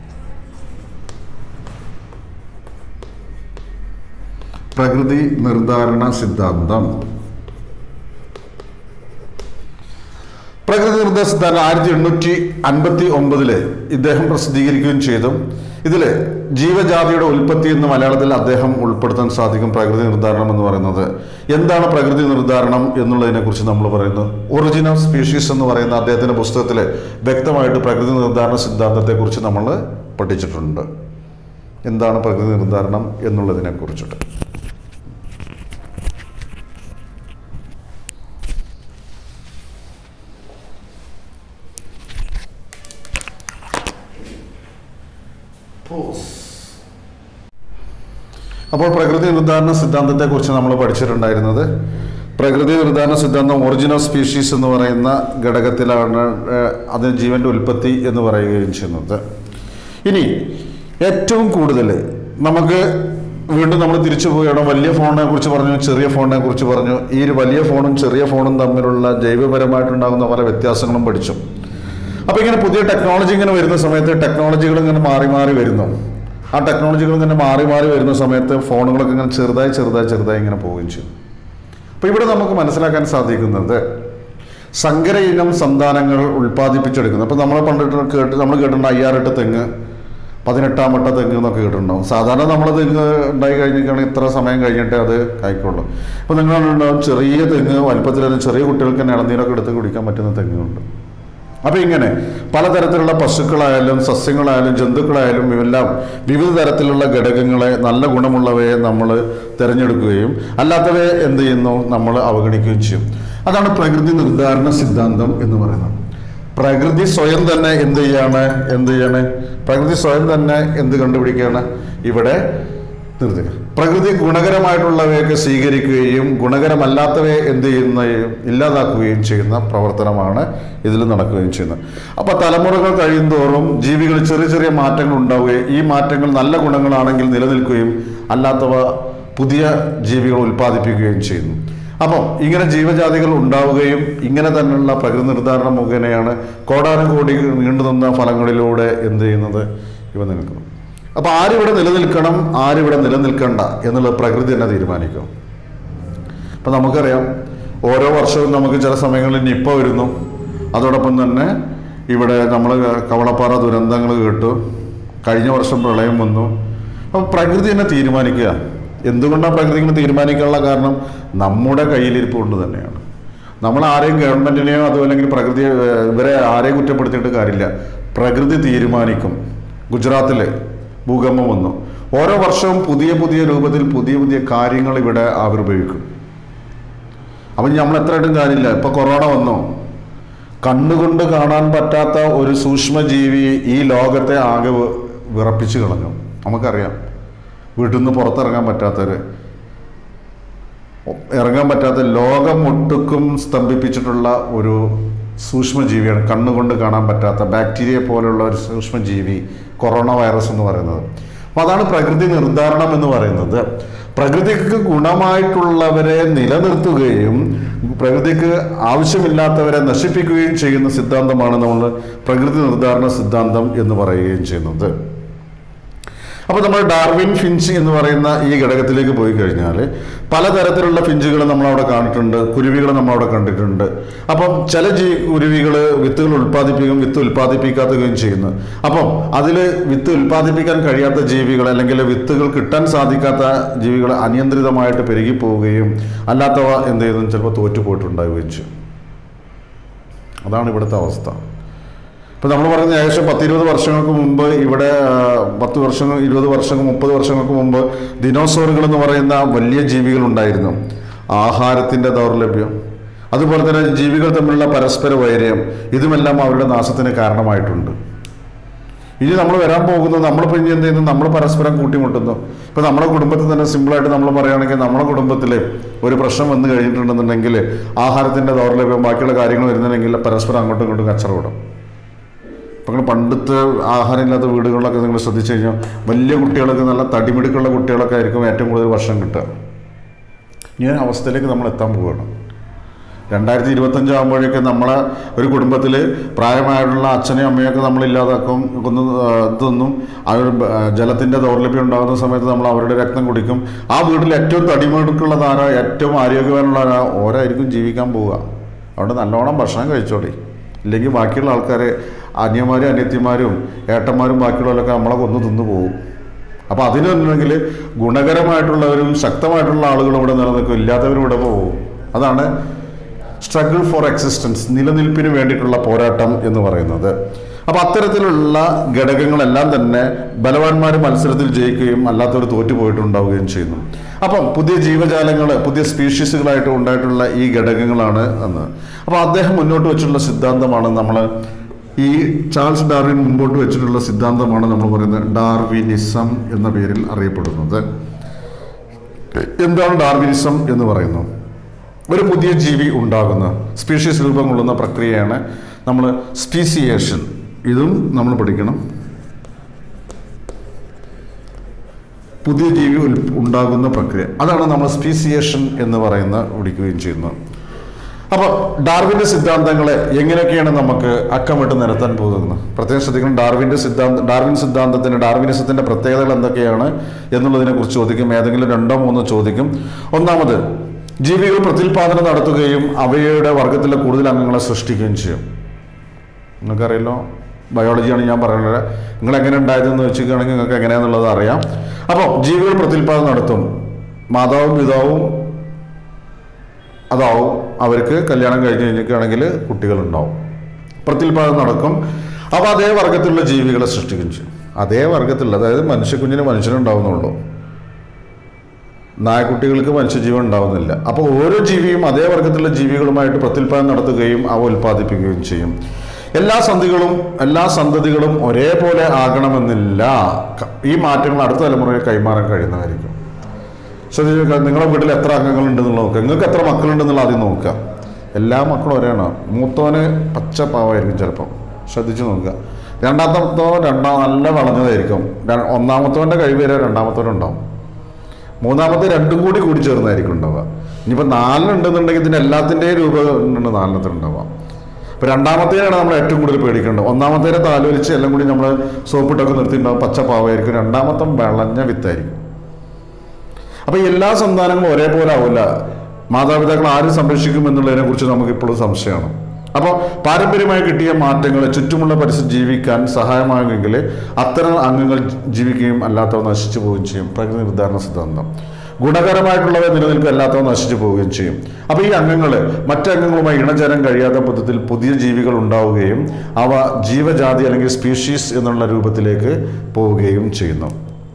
പ്രകൃതി നിർദ്ധാരണ സിദ്ധാന്തം പ്രകൃതി നിർദ്ദേശ സിദ്ധാന്തം ആയിരത്തി എണ്ണൂറ്റി അൻപത്തി ഒമ്പതില് ഇദ്ദേഹം പ്രസിദ്ധീകരിക്കുകയും ചെയ്തു ഇതിൽ ജീവജാതിയുടെ ഉൽപ്പത്തി എന്ന് മലയാളത്തിൽ അദ്ദേഹം ഉൾപ്പെടുത്താൻ സാധിക്കും പ്രകൃതി നിർദ്ധാരണം എന്ന് പറയുന്നത് എന്താണ് പ്രകൃതി നിർദ്ധാരണം എന്നുള്ളതിനെ കുറിച്ച് നമ്മൾ പറയുന്നത് ഒറിജിൻ ഓഫ് സ്പീഷീസ് എന്ന് പറയുന്ന അദ്ദേഹത്തിന്റെ പുസ്തകത്തിൽ വ്യക്തമായിട്ട് പ്രകൃതി നിർദ്ധാരണ സിദ്ധാന്തത്തെക്കുറിച്ച് നമ്മൾ പഠിച്ചിട്ടുണ്ട് എന്താണ് പ്രകൃതി നിർദ്ധാരണം എന്നുള്ളതിനെ കുറിച്ചിട്ട് അപ്പോൾ പ്രകൃതി നിർദ്ധാരണ സിദ്ധാന്തത്തെക്കുറിച്ച് നമ്മൾ പഠിച്ചിട്ടുണ്ടായിരുന്നത് പ്രകൃതി നിർദ്ധാരണ സിദ്ധാന്തം ഒറിജിൻ ഓഫ് സ്പീഷീസ് എന്ന് പറയുന്ന ഘടകത്തിലാണ് ഏഹ്, അതിന് ജീവന്റെ ഉൽപ്പത്തി എന്ന് പറയുകയും ചെയ്യുന്നത് ഇനി ഏറ്റവും കൂടുതൽ നമുക്ക് വീണ്ടും നമ്മൾ തിരിച്ചു പോവുകയാണ് വലിയ ഫോണിനെ കുറിച്ച് പറഞ്ഞു ചെറിയ ഫോണിനെ കുറിച്ച് പറഞ്ഞു ഈ ഒരു വലിയ ഫോണും ചെറിയ ഫോണും തമ്മിലുള്ള ജൈവപരമായിട്ടുണ്ടാകുന്ന പല വ്യത്യാസങ്ങളും പഠിച്ചു അപ്പോൾ ഇങ്ങനെ പുതിയ ടെക്നോളജി ഇങ്ങനെ വരുന്ന സമയത്ത് ടെക്നോളജികൾ ഇങ്ങനെ മാറി മാറി വരുന്നു ആ ടെക്നോളജികൾ ഇങ്ങനെ മാറി മാറി വരുന്ന സമയത്ത് ഫോണുകളൊക്കെ ഇങ്ങനെ ചെറുതായി ചെറുതായി ചെറുതായി ഇങ്ങനെ പോവുകയും ചെയ്യും അപ്പോൾ ഇവിടെ നമുക്ക് മനസ്സിലാക്കാൻ സാധിക്കുന്നത് സങ്കര ഇനം സന്താനങ്ങൾ ഉൽപ്പാദിപ്പിച്ചെടുക്കുന്നത് അപ്പോൾ നമ്മൾ പണ്ടിട്ട് കേട്ട് നമ്മൾ കേട്ടിട്ടുണ്ട് അയ്യാറെട്ട് തെങ്ങ് പതിനെട്ടാം വട്ട തെങ്ങ് എന്നൊക്കെ കേട്ടിട്ടുണ്ടാവും സാധാരണ നമ്മൾ തെങ്ങ് ഉണ്ടായി കഴിഞ്ഞിട്ടാണ് ഇത്ര സമയം കഴിഞ്ഞിട്ടേ അത് കായ്ക്കുള്ളൂ അപ്പോൾ നിങ്ങൾ കണ്ടിട്ടുണ്ടാവും ചെറിയ തെങ്ങ് വലുപ്പത്തിൽ തന്നെ ചെറിയ കുട്ടികൾക്ക് തന്നെ ഇളനീരൊക്കെ എടുത്ത് കുടിക്കാൻ പറ്റുന്ന തെങ്ങുണ്ട് അപ്പോൾ ഇങ്ങനെ പലതരത്തിലുള്ള പശുക്കളായാലും സസ്യങ്ങളായാലും ജന്തുക്കളായാലും ഇവയെല്ലാം വിവിധ തരത്തിലുള്ള ഘടകങ്ങളെ നല്ല ഗുണമുള്ളവയെ നമ്മൾ തിരഞ്ഞെടുക്കുകയും അല്ലാത്തവയെ എന്ത് ചെയ്യുന്നു നമ്മൾ അവഗണിക്കുകയും ചെയ്യും അതാണ് പ്രകൃതി നിർദ്ധാരണ സിദ്ധാന്തം എന്ന് പറയുന്നത് പ്രകൃതി സ്വയം തന്നെ എന്ത് ചെയ്യാണ് എന്ത് ചെയ്യാണ് പ്രകൃതി സ്വയം തന്നെ എന്ത് കണ്ടുപിടിക്കുകയാണ് ഇവിടെ നിർത്തുക പ്രകൃതി ഗുണകരമായിട്ടുള്ളവയൊക്കെ സ്വീകരിക്കുകയും ഗുണകരമല്ലാത്തവയെ എന്ത് ചെയ്യുന്നതും ഇല്ലാതാക്കുകയും ചെയ്യുന്ന പ്രവർത്തനമാണ് ഇതിൽ നടക്കുകയും ചെയ്യുന്നത് അപ്പോൾ തലമുറകൾ കഴിയുന്തോറും ജീവികൾ ചെറിയ ചെറിയ മാറ്റങ്ങൾ ഉണ്ടാവുകയും ഈ മാറ്റങ്ങൾ നല്ല ഗുണങ്ങളാണെങ്കിൽ നിലനിൽക്കുകയും അല്ലാത്തവ പുതിയ ജീവികൾ ഉൽപ്പാദിപ്പിക്കുകയും ചെയ്യുന്നു അപ്പം ഇങ്ങനെ ജീവജാതികൾ ഉണ്ടാവുകയും ഇങ്ങനെ തന്നെയുള്ള പ്രകൃതി നിർദ്ധാരണം മുഖേനയാണ് കോടാനുകോടി നീണ്ടുനിന്ന ഫലങ്ങളിലൂടെ എന്ത് ചെയ്യുന്നത് ഇവ നിൽക്കുന്നു അപ്പോൾ ആരിവിടെ നിലനിൽക്കണം ആരിവിടെ നിലനിൽക്കണ്ട എന്നുള്ളത് പ്രകൃതി തന്നെ തീരുമാനിക്കും അപ്പം നമുക്കറിയാം ഓരോ വർഷവും നമുക്ക് ചില സമയങ്ങളിൽ നിപ്പ വരുന്നു അതോടൊപ്പം തന്നെ ഇവിടെ നമ്മൾ കവളപ്പാറ ദുരന്തങ്ങൾ കേട്ടു കഴിഞ്ഞ വർഷം പ്രളയം വന്നു അപ്പോൾ പ്രകൃതി തന്നെ തീരുമാനിക്കുക എന്തുകൊണ്ടാണ് പ്രകൃതി ഇങ്ങനെ തീരുമാനിക്കാനുള്ള കാരണം നമ്മുടെ കയ്യിലിരിപ്പ് കൊണ്ട് തന്നെയാണ് നമ്മൾ ആരെയും ഗവൺമെന്റിനെയോ അതോ അല്ലെങ്കിൽ പ്രകൃതി ഇവരെ ആരെയും കുറ്റപ്പെടുത്തിയിട്ട് കാര്യമില്ല പ്രകൃതി തീരുമാനിക്കും ഗുജറാത്തിലെ ഭൂകമ്പം വന്നു ഓരോ വർഷവും പുതിയ പുതിയ രൂപത്തിൽ പുതിയ പുതിയ കാര്യങ്ങൾ ഇവിടെ ആവിർഭവിക്കും അപ്പം നമ്മൾ എത്രയായിട്ടും കാര്യമില്ല ഇപ്പൊ കൊറോണ വന്നു കണ്ണുകൊണ്ട് കാണാൻ പറ്റാത്ത ഒരു സൂക്ഷ്മജീവി ഈ ലോകത്തെ ആകെ വി- വിറപ്പിച്ച് കളഞ്ഞു നമുക്കറിയാം വീട്ടിൽ നിന്ന് പുറത്തിറങ്ങാൻ പറ്റാത്തവര് ഇറങ്ങാൻ പറ്റാത്ത ലോകം ഒട്ടുക്കും സ്തംഭിപ്പിച്ചിട്ടുള്ള ഒരു സൂക്ഷ്മജീവിയാണ് കണ്ണുകൊണ്ട് കാണാൻ പറ്റാത്ത ബാക്ടീരിയ പോലുള്ള ഒരു സൂക്ഷ്മജീവി കൊറോണ വൈറസ് എന്ന് പറയുന്നത് അപ്പോൾ അതാണ് പ്രകൃതി നിർദ്ധാരണം എന്ന് പറയുന്നത് പ്രകൃതിക്ക് ഗുണമായിട്ടുള്ളവരെ നിലനിർത്തുകയും പ്രകൃതിക്ക് ആവശ്യമില്ലാത്തവരെ നശിപ്പിക്കുകയും ചെയ്യുന്ന സിദ്ധാന്തമാണ് നമ്മൾ പ്രകൃതി നിർദ്ധാരണ സിദ്ധാന്തം എന്ന് പറയുകയും ചെയ്യുന്നത് അപ്പോൾ നമ്മൾ ഡാർവിൻ ഫിഞ്ച് എന്ന് പറയുന്ന ഈ ഘടകത്തിലേക്ക് പോയി കഴിഞ്ഞാൽ പലതരത്തിലുള്ള ഫിഞ്ചുകൾ നമ്മളവിടെ കണ്ടിട്ടുണ്ട് കുരുവികൾ നമ്മളവിടെ കണ്ടിട്ടുണ്ട് അപ്പം ചില ജീ കുരുവികൾ വിത്തുകൾ ഉൽപ്പാദിപ്പിക്കുകയും വിത്ത് ഉൽപ്പാദിപ്പിക്കാത്തുകയും ചെയ്യുന്നു അപ്പം അതിൽ വിത്ത് ഉൽപ്പാദിപ്പിക്കാൻ കഴിയാത്ത ജീവികൾ അല്ലെങ്കിൽ വിത്തുകൾ കിട്ടാൻ സാധിക്കാത്ത ജീവികൾ അനിയന്ത്രിതമായിട്ട് പെരുകി പോവുകയും അല്ലാത്തവ എന്ത് ചെയ്യുന്നു ചിലപ്പോൾ തോറ്റുപോയിട്ടുണ്ടാവുകയും ചെയ്യും അതാണ് ഇവിടുത്തെ അവസ്ഥ ഇപ്പം നമ്മൾ പറയുന്നത് ഏകദേശം പത്തിരുപത് വർഷങ്ങൾക്ക് മുമ്പ് ഇവിടെ ആ, പത്ത് വർഷങ്ങൾ ഇരുപത് വർഷങ്ങൾ മുപ്പത് വർഷങ്ങൾക്ക് മുമ്പ് ദിനോസോറുകൾ എന്ന് പറയുന്ന വലിയ ജീവികൾ ഉണ്ടായിരുന്നു ആഹാരത്തിൻ്റെ ദൗർലഭ്യം അതുപോലെ തന്നെ ജീവികൾ തമ്മിലുള്ള പരസ്പര വൈര്യം ഇതുമെല്ലാം അവരുടെ നാശത്തിന് കാരണമായിട്ടുണ്ട് ഇനി നമ്മൾ വരാൻ പോകുന്നത് നമ്മളിപ്പോൾ ഇനി എന്ത് ചെയ്യുന്നു നമ്മൾ പരസ്പരം കൂട്ടിമുട്ടുന്നു ഇപ്പം നമ്മുടെ കുടുംബത്തിൽ തന്നെ സിമ്പിളായിട്ട് നമ്മൾ പറയുകയാണെങ്കിൽ നമ്മുടെ കുടുംബത്തിൽ ഒരു പ്രശ്നം വന്നു കഴിഞ്ഞിട്ടുണ്ടെന്നുണ്ടെങ്കിൽ ആഹാരത്തിൻ്റെ ദൗർലഭ്യം ബാക്കിയുള്ള കാര്യങ്ങൾ വരുന്നുണ്ടെങ്കിൽ പരസ്പരം അങ്ങോട്ടും ഇങ്ങോട്ടും കച്ചറ വിടും ഇപ്പം നിങ്ങൾ പണ്ടത്തെ ആഹാരമില്ലാത്ത വീടുകളിലൊക്കെ നിങ്ങൾ ശ്രദ്ധിച്ചു കഴിഞ്ഞാൽ വലിയ കുട്ടികളൊക്കെ നല്ല തടിമിടുക്കുള്ള കുട്ടികളൊക്കെ ആയിരിക്കും ഏറ്റവും കൂടുതൽ ഭക്ഷണം കിട്ടുക ഈ ഒരു അവസ്ഥയിലേക്ക് നമ്മൾ എത്താൻ പോവുകയാണ് രണ്ടായിരത്തി ഇരുപത്തഞ്ച് ആകുമ്പോഴേക്കും നമ്മളെ ഒരു കുടുംബത്തിൽ പ്രായമായിട്ടുള്ള അച്ഛനെയും അമ്മയൊക്കെ നമ്മൾ ഇല്ലാതാക്കും ഒന്ന് ഇതൊന്നും അവർ ജലത്തിൻ്റെ ദൗർലഭ്യം ഉണ്ടാകുന്ന സമയത്ത് നമ്മൾ അവരുടെ രക്തം കുടിക്കും ആ വീട്ടിൽ ഏറ്റവും തടിമെടുക്കുള്ളത് ആരോ ഏറ്റവും ആരോഗ്യവാനുള്ള ആരാ ഓരായിരിക്കും ജീവിക്കാൻ പോവുക അവിടെ നല്ലോണം ഭക്ഷണം കഴിച്ചോളി ഇല്ലെങ്കിൽ ബാക്കിയുള്ള ആൾക്കാരെ അന്യന്മാരും അനിയത്തിമാരും ഏട്ടന്മാരും ബാക്കിയുള്ളവരൊക്കെ നമ്മളെ കൊന്നു തിന്നു പോകും അപ്പോൾ അതിനുണ്ടെങ്കിൽ ഗുണകരമായിട്ടുള്ളവരും ശക്തമായിട്ടുള്ള ആളുകളും ഇവിടെ നിലനിൽക്കും ഇല്ലാത്തവരും ഇവിടെ പോകും അതാണ് സ്ട്രഗിൾ ഫോർ എക്സിസ്റ്റൻസ് നിലനിൽപ്പിന് വേണ്ടിയിട്ടുള്ള പോരാട്ടം എന്ന് പറയുന്നത് അപ്പോൾ അത്തരത്തിലുള്ള ഘടകങ്ങളെല്ലാം തന്നെ ബലവാന്മാർ മത്സരത്തിൽ ജയിക്കുകയും അല്ലാത്തവർ തോറ്റുപോയിട്ടുണ്ടാവുകയും ചെയ്യുന്നു അപ്പം പുതിയ ജീവജാലങ്ങൾ പുതിയ സ്പീഷീസുകളായിട്ട് ഉണ്ടായിട്ടുള്ള ഈ ഘടകങ്ങളാണ് എന്ന് അപ്പോൾ അദ്ദേഹം മുന്നോട്ട് വെച്ചിട്ടുള്ള സിദ്ധാന്തമാണ് നമ്മൾ ഈ ചാൾസ് ഡാർവിൻ മുമ്പോട്ട് വെച്ചിട്ടുള്ള സിദ്ധാന്തമാണ് നമ്മൾ പറയുന്നത് ഡാർവിനിസം എന്ന പേരിൽ അറിയപ്പെടുന്നത് എന്താണ് ഡാർവിനിസം എന്ന് പറയുന്നത് ഒരു പുതിയ ജീവി ഉണ്ടാകുന്ന സ്പീഷീസ് രൂപം കൊള്ളുന്ന പ്രക്രിയയാണ് നമ്മൾ സ്പീസിയേഷൻ ഇതും നമ്മൾ പഠിക്കണം പുതിയ ജീവി ഉൽ- ഉണ്ടാകുന്ന പ്രക്രിയ അതാണ് നമ്മൾ സ്പീസിയേഷൻ എന്ന് പറയുന്ന വിളിക്കുകയും ചെയ്യുന്നത് അപ്പോൾ ഡാർവിൻ്റെ സിദ്ധാന്തങ്ങളെ എങ്ങനെയൊക്കെയാണ് നമുക്ക് അക്കമിട്ട് നിരത്താൻ പോകുന്നത് പ്രത്യേകം ശ്രദ്ധിക്കണം ഡാർവിൻ്റെ സിദ്ധാന്തം ഡാർവിൻ സിദ്ധാന്തത്തിന് ഡാർവിനിസത്തിൻ്റെ പ്രത്യേകതകൾ എന്തൊക്കെയാണ് എന്നുള്ളതിനെ കുറിച്ച് ചോദിക്കും ഏതെങ്കിലും രണ്ടോ മൂന്നോ ചോദിക്കും ഒന്നാമത് ജീവികൾ പ്രത്യുൽപാദനം നടത്തുകയും അവയുടെ വർഗത്തിലെ കൂടുതൽ അംഗങ്ങളെ സൃഷ്ടിക്കുകയും ചെയ്യും നിങ്ങൾക്കറിയാലോ ബയോളജിയാണ് ഞാൻ പറയുന്നത് നിങ്ങൾ എങ്ങനെ ഉണ്ടായതെന്ന് വെച്ചിരിക്കുകയാണെങ്കിൽ നിങ്ങൾക്ക് എങ്ങനെയാണെന്നുള്ളത് അറിയാം അപ്പോൾ ജീവികൾ പ്രത്യുൽപാദനം നടത്തും മാതാവും പിതാവും അതാവും അവർക്ക് കല്യാണം കഴിഞ്ഞ് കഴിഞ്ഞിരിക്കുകയാണെങ്കിൽ കുട്ടികളുണ്ടാവും പ്രത്യുൽപാദനം നടക്കും അപ്പോൾ അതേ വർഗത്തിലുള്ള ജീവികളെ സൃഷ്ടിക്കുകയും ചെയ്യും അതേ വർഗത്തിലുള്ള അതായത് മനുഷ്യക്കുഞ്ഞിന് മനുഷ്യനുണ്ടാവുന്നുള്ളൂ നായക്കുട്ടികൾക്ക് മനുഷ്യജീവൻ ഉണ്ടാവുന്നില്ല അപ്പോൾ ഓരോ ജീവിയും അതേ വർഗത്തിലുള്ള ജീവികളുമായിട്ട് പ്രത്യുൽപാദനം നടത്തുകയും അവ ഉൽപ്പാദിപ്പിക്കുകയും ചെയ്യും എല്ലാ സന്ധികളും എല്ലാ സന്തതികളും ഒരേപോലെ ആകണമെന്നില്ല ക- ഈ മാറ്റങ്ങൾ അടുത്ത തലമുറയിൽ കൈമാറാൻ കഴിയുന്നതായിരിക്കും ശ്രദ്ധിച്ചു നോക്കുക നിങ്ങളുടെ വീട്ടിൽ എത്ര അംഗങ്ങളുണ്ടെന്ന് നോക്കുക നിങ്ങൾക്ക് എത്ര മക്കളുണ്ടെന്നുള്ള ആദ്യം നോക്കുക എല്ലാ മക്കളും ഒരേണോ മൂത്തോന് പച്ച പാവായിരിക്കും ചിലപ്പം ശ്രദ്ധിച്ചു നോക്കുക രണ്ടാമത്തവൻ രണ്ടാം നല്ല വളഞ്ഞതായിരിക്കും ര- ഒന്നാമത്തവൻ്റെ കഴിവ് വരെ രണ്ടാമത്തവനുണ്ടാവും മൂന്നാമത്തെ രണ്ടും കൂടി കൂടി ചേർന്നായിരിക്കും ഉണ്ടാവുക ഇനിയിപ്പോൾ നാലിനുണ്ടെന്നുണ്ടെങ്കിൽ ഇതിന് എല്ലാത്തിൻ്റെയും രൂപം ഉണ്ട് നാലിനത്തിനുണ്ടാവുക ഇപ്പോൾ രണ്ടാമത്തേനാണ് നമ്മൾ ഏറ്റവും കൂടുതൽ പേടിക്കേണ്ടത് ഒന്നാമത്തേനെ താലോലിച്ച് എല്ലാം കൂടി നമ്മൾ സോപ്പിട്ടൊക്കെ നിർത്തിയിട്ടുണ്ടാവും പച്ച പാവായിരിക്കും രണ്ടാമത്തെ വിളഞ്ഞ വിത്തായിരിക്കും അപ്പോൾ എല്ലാ സന്താനങ്ങളും ഒരേപോലെ ആവില്ല മാതാപിതാക്കൾ ആരും സംരക്ഷിക്കും എന്നുള്ളതിനെ കുറിച്ച് നമുക്ക് ഇപ്പോഴും സംശയമാണ് അപ്പോൾ പാരമ്പര്യമായി കിട്ടിയ മാറ്റങ്ങൾ ചുറ്റുമുള്ള പരിസ്ഥിതി ജീവിക്കാൻ സഹായമാകുമെങ്കിൽ അത്തരം അംഗങ്ങൾ ജീവിക്കുകയും അല്ലാത്തവ നശിച്ചു പോവുകയും ചെയ്യും പ്രകൃതി നിർദ്ധാരണ സിദ്ധാന്തം ഗുണകരമായിട്ടുള്ളവ നിലനിൽക്കും അല്ലാത്തവ നശിച്ചു പോവുകയും ചെയ്യും അപ്പോൾ ഈ അംഗങ്ങൾ മറ്റംഗങ്ങളുമായി ഇണചേരാൻ കഴിയാത്ത പദ്ധതിയിൽ പുതിയ ജീവികൾ ഉണ്ടാവുകയും അവ ജീവജാതി അല്ലെങ്കിൽ സ്പീഷീസ് എന്നുള്ള രൂപത്തിലേക്ക് പോവുകയും ചെയ്യുന്നു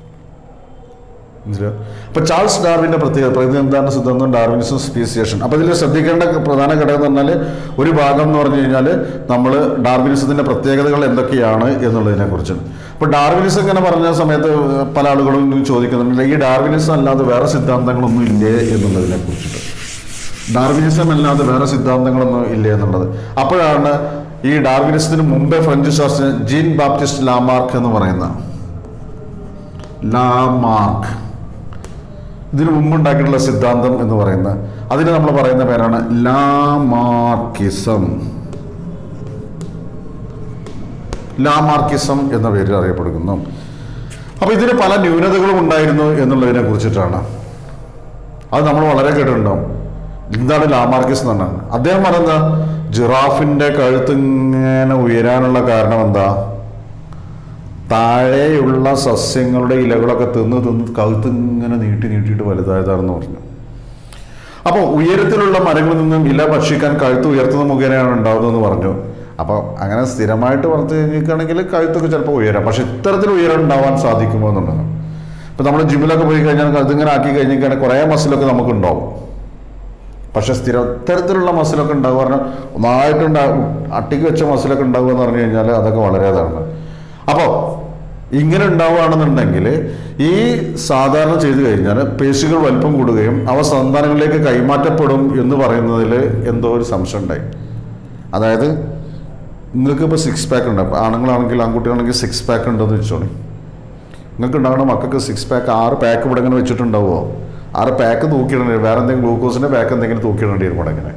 മനസ്സിലായോ? അപ്പൊ ചാൾസ് ഡാർവിന്റെ പ്രത്യേകത പ്രകൃതി നിർദ്ധാരണ സിദ്ധാന്തം ഡാർവിനിസം സ്പീസിയേഷൻ അപ്പൊ ഇതിൽ ശ്രദ്ധിക്കേണ്ട പ്രധാന ഘടകം എന്ന് പറഞ്ഞാൽ ഒരു ഭാഗം എന്ന് പറഞ്ഞു കഴിഞ്ഞാൽ നമ്മൾ ഡാർവിനിസത്തിന്റെ പ്രത്യേകതകൾ എന്തൊക്കെയാണ് എന്നുള്ളതിനെ കുറിച്ചാണ് അപ്പൊ ഡാർവിനിസം ഇങ്ങനെ പറഞ്ഞ സമയത്ത് പല ആളുകളും ചോദിക്കുന്നുണ്ട് ഈ ഡാർവിനിസം അല്ലാതെ വേറെ സിദ്ധാന്തങ്ങളൊന്നും ഇല്ലേ എന്നുള്ളതിനെ കുറിച്ചിട്ട് ഡാർവിനിസം അല്ലാതെ വേറെ സിദ്ധാന്തങ്ങളൊന്നും ഇല്ലേ എന്നുള്ളത് അപ്പോഴാണ് ഈ ഡാർവിനിസത്തിന് മുമ്പേ ഫ്രഞ്ച് ശാസ്ത്രജ്ഞൻ ജീൻ ബാപ്റ്റിസ്റ്റ് ലാമാർക്ക് എന്ന് പറയുന്ന ലാമാർക്ക് ഇതിനു മുമ്പുണ്ടാക്കിയിട്ടുള്ള സിദ്ധാന്തം എന്ന് പറയുന്ന അതിന് നമ്മൾ പറയുന്ന പേരാണ് ലാമാർക്കിസം ലാമാർക്കിസം എന്ന പേരിൽ അറിയപ്പെടുന്നു അപ്പോൾ ഇതിന് പല ന്യൂനതകളും ഉണ്ടായിരുന്നു എന്നുള്ളതിനെ കുറിച്ചിട്ടാണ് അത് നമ്മൾ വളരെ കേട്ടിട്ടുണ്ടാവും എന്താണ് ലാമാർക്കിസ് എന്ന് പറഞ്ഞാൽ അദ്ദേഹം പറയുന്നത് ജിറാഫിന്റെ കഴുത്ത് ഇങ്ങനെ ഉയരാനുള്ള കാരണം എന്താ താഴെയുള്ള സസ്യങ്ങളുടെ ഇലകളൊക്കെ തിന്ന് തിന്ന് കഴുത്ത് ഇങ്ങനെ നീട്ടി നീട്ടിയിട്ട് വലുതായതാണെന്ന് പറഞ്ഞു അപ്പോൾ ഉയരത്തിലുള്ള മരങ്ങളിൽ നിന്നും ഇല ഭക്ഷിക്കാൻ കഴുത്ത് ഉയർത്തുന്ന മുഖേനയാണ് ഉണ്ടാവുന്നതെന്ന് പറഞ്ഞു അപ്പോൾ അങ്ങനെ സ്ഥിരമായിട്ട് പറഞ്ഞു കഴിഞ്ഞിരിക്കുകയാണെങ്കിൽ കഴുത്തൊക്കെ ചിലപ്പോൾ ഉയരാം പക്ഷെ ഇത്തരത്തിൽ ഉയരം ഉണ്ടാവാൻ സാധിക്കുമോ എന്നുള്ളത് ഇപ്പോൾ നമ്മൾ ജിമ്മിലൊക്കെ പോയി കഴിഞ്ഞാൽ കഴുത്തിങ്ങനെ ആക്കി കഴിഞ്ഞിരിക്കുകയാണെങ്കിൽ കുറേ മസിലൊക്കെ നമുക്ക് ഉണ്ടാവും പക്ഷെ സ്ഥിര ഇത്തരത്തിലുള്ള മസിലൊക്കെ ഉണ്ടാവുക പറഞ്ഞാൽ ഒന്നായിട്ടുണ്ടാവും അട്ടിക്ക് വെച്ച മസിലൊക്കെ ഉണ്ടാവുക എന്ന് പറഞ്ഞു കഴിഞ്ഞാൽ അതൊക്കെ വളരെ ഇതാണ് അപ്പോൾ ഇങ്ങനെ ഉണ്ടാവുകയാണെന്നുണ്ടെങ്കിൽ ഈ സാധാരണ ചെയ്തു കഴിഞ്ഞാൽ പേശികൾ വലിപ്പം കൂടുകയും അവ സന്താനങ്ങളിലേക്ക് കൈമാറ്റപ്പെടും എന്ന് പറയുന്നതിൽ എന്തോ ഒരു സംശയം ഉണ്ടായി അതായത് നിങ്ങൾക്ക് ഇപ്പോൾ സിക്സ് പാക്ക് ഉണ്ട് അപ്പോൾ ആണുങ്ങളാണെങ്കിൽ ആൺകുട്ടികളാണെങ്കിൽ സിക്സ് പാക്ക് ഉണ്ടെന്ന് വെച്ചോളി നിങ്ങൾക്ക് ഉണ്ടാകുന്ന മക്കൾക്ക് സിക്സ് പാക്ക് ആറ് പാക്ക് ഇവിടെ ഇങ്ങനെ വെച്ചിട്ടുണ്ടാവുമോ ആറ് പാക്ക് തൂക്കിയിടേണ്ടി വേറെ എന്തെങ്കിലും ഗ്ലൂക്കോസിൻ്റെ പാക്ക് എന്തെങ്കിലും തൂക്കിയിടേണ്ടി വരും ഇവിടെ ഇങ്ങനെ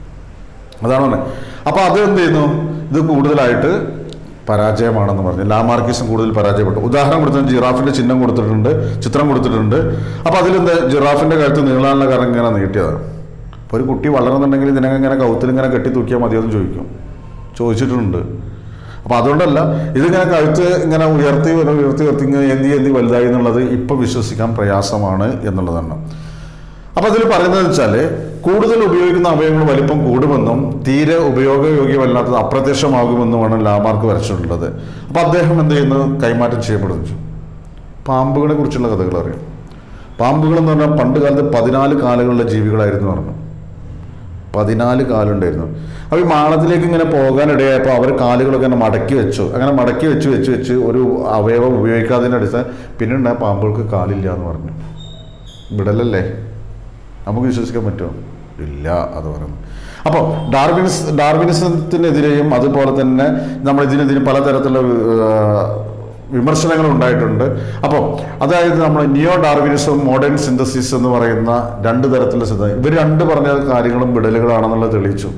അതാണ് പറഞ്ഞത് അപ്പോൾ അത് എന്ത് ചെയ്യുന്നു ഇത് കൂടുതലായിട്ട് പരാജയമാണെന്ന് പറഞ്ഞു ലാമാർക്കിസം കൂടുതൽ പരാജയപ്പെട്ടു ഉദാഹരണം കൊടുത്തത് ജിറാഫിന്റെ ചിഹ്നം കൊടുത്തിട്ടുണ്ട് ചിത്രം കൊടുത്തിട്ടുണ്ട് അപ്പോൾ അതിലെന്താ ജിറാഫിന്റെ കഴുത്ത് നീളാനുള്ള കാരണം ഇങ്ങനെ നീട്ടിയതാണ് അപ്പോൾ ഒരു കുട്ടി വളർന്നുണ്ടെങ്കിൽ ഇതിനൊക്കെ ഇങ്ങനെ കൗത്തിലിങ്ങനെ കെട്ടി തൂക്കിയാൽ മതിയെന്ന് ചോദിക്കും ചോദിച്ചിട്ടുണ്ട് അപ്പോൾ അതുകൊണ്ടല്ല ഇതിങ്ങനെ കഴുത്ത് ഇങ്ങനെ ഉയർത്തി ഒരു ഉയർത്തി ഉയർത്തി ഇങ്ങനെ എന്തി എന്തി വലുതായി എന്നുള്ളത് ഇപ്പം വിശ്വസിക്കാൻ പ്രയാസമാണ് എന്നുള്ളതാണ് അപ്പോൾ അതിൽ പറയുന്നത് വെച്ചാൽ കൂടുതൽ ഉപയോഗിക്കുന്ന അവയവങ്ങൾ വലിപ്പം കൂടുമെന്നും തീരെ ഉപയോഗയോഗ്യമല്ലാത്തത് അപ്രത്യക്ഷമാകുമെന്നുമാണ് ലാമാർക്ക് വരച്ചിട്ടുള്ളത് അപ്പോൾ അദ്ദേഹം എന്ത് ചെയ്യുന്നു കൈമാറ്റം ചെയ്യപ്പെടുന്നു പാമ്പുകളെ കുറിച്ചുള്ള കഥകൾ അറിയാം പാമ്പുകൾ എന്ന് പറഞ്ഞാൽ പണ്ട് കാലത്ത് പതിനാല് കാലുകളുള്ള ജീവികളായിരുന്നു പറഞ്ഞു പതിനാല് കാലുണ്ടായിരുന്നു അപ്പോൾ ഈ മാളത്തിലേക്ക് ഇങ്ങനെ പോകാനിടയായപ്പോൾ അവർ കാലുകളൊക്കെ ഇങ്ങനെ മടക്കി വെച്ചു അങ്ങനെ മടക്കി വെച്ച് വെച്ച് വെച്ച് ഒരു അവയവം ഉപയോഗിക്കാതിൻ്റെ അടിസ്ഥാനം പിന്നെ ഉണ്ടായ പാമ്പുകൾക്ക് കാലില്ല എന്ന് പറഞ്ഞു വിടലല്ലേ നമുക്ക് വിശ്വസിക്കാൻ പറ്റുമോ ഇല്ല അത് പറയുന്നു അപ്പോൾ ഡാർവിനിസ് ഡാർവിനിസത്തിനെതിരെയും അതുപോലെ തന്നെ നമ്മൾ ഇതിനെതിരെ പലതരത്തിലുള്ള ഏഹ്, വിമർശനങ്ങൾ ഉണ്ടായിട്ടുണ്ട് അപ്പോൾ അതായത് നമ്മൾ നിയോ ഡാർവിനിസം മോഡേൺ സിന്തസിസ് എന്ന് പറയുന്ന രണ്ട് തരത്തിലുള്ള സിദ്ധാന്തം ഇവർ രണ്ട് പറഞ്ഞ കാര്യങ്ങളും വിടലുകളാണെന്നുള്ളത് തെളിയിച്ചു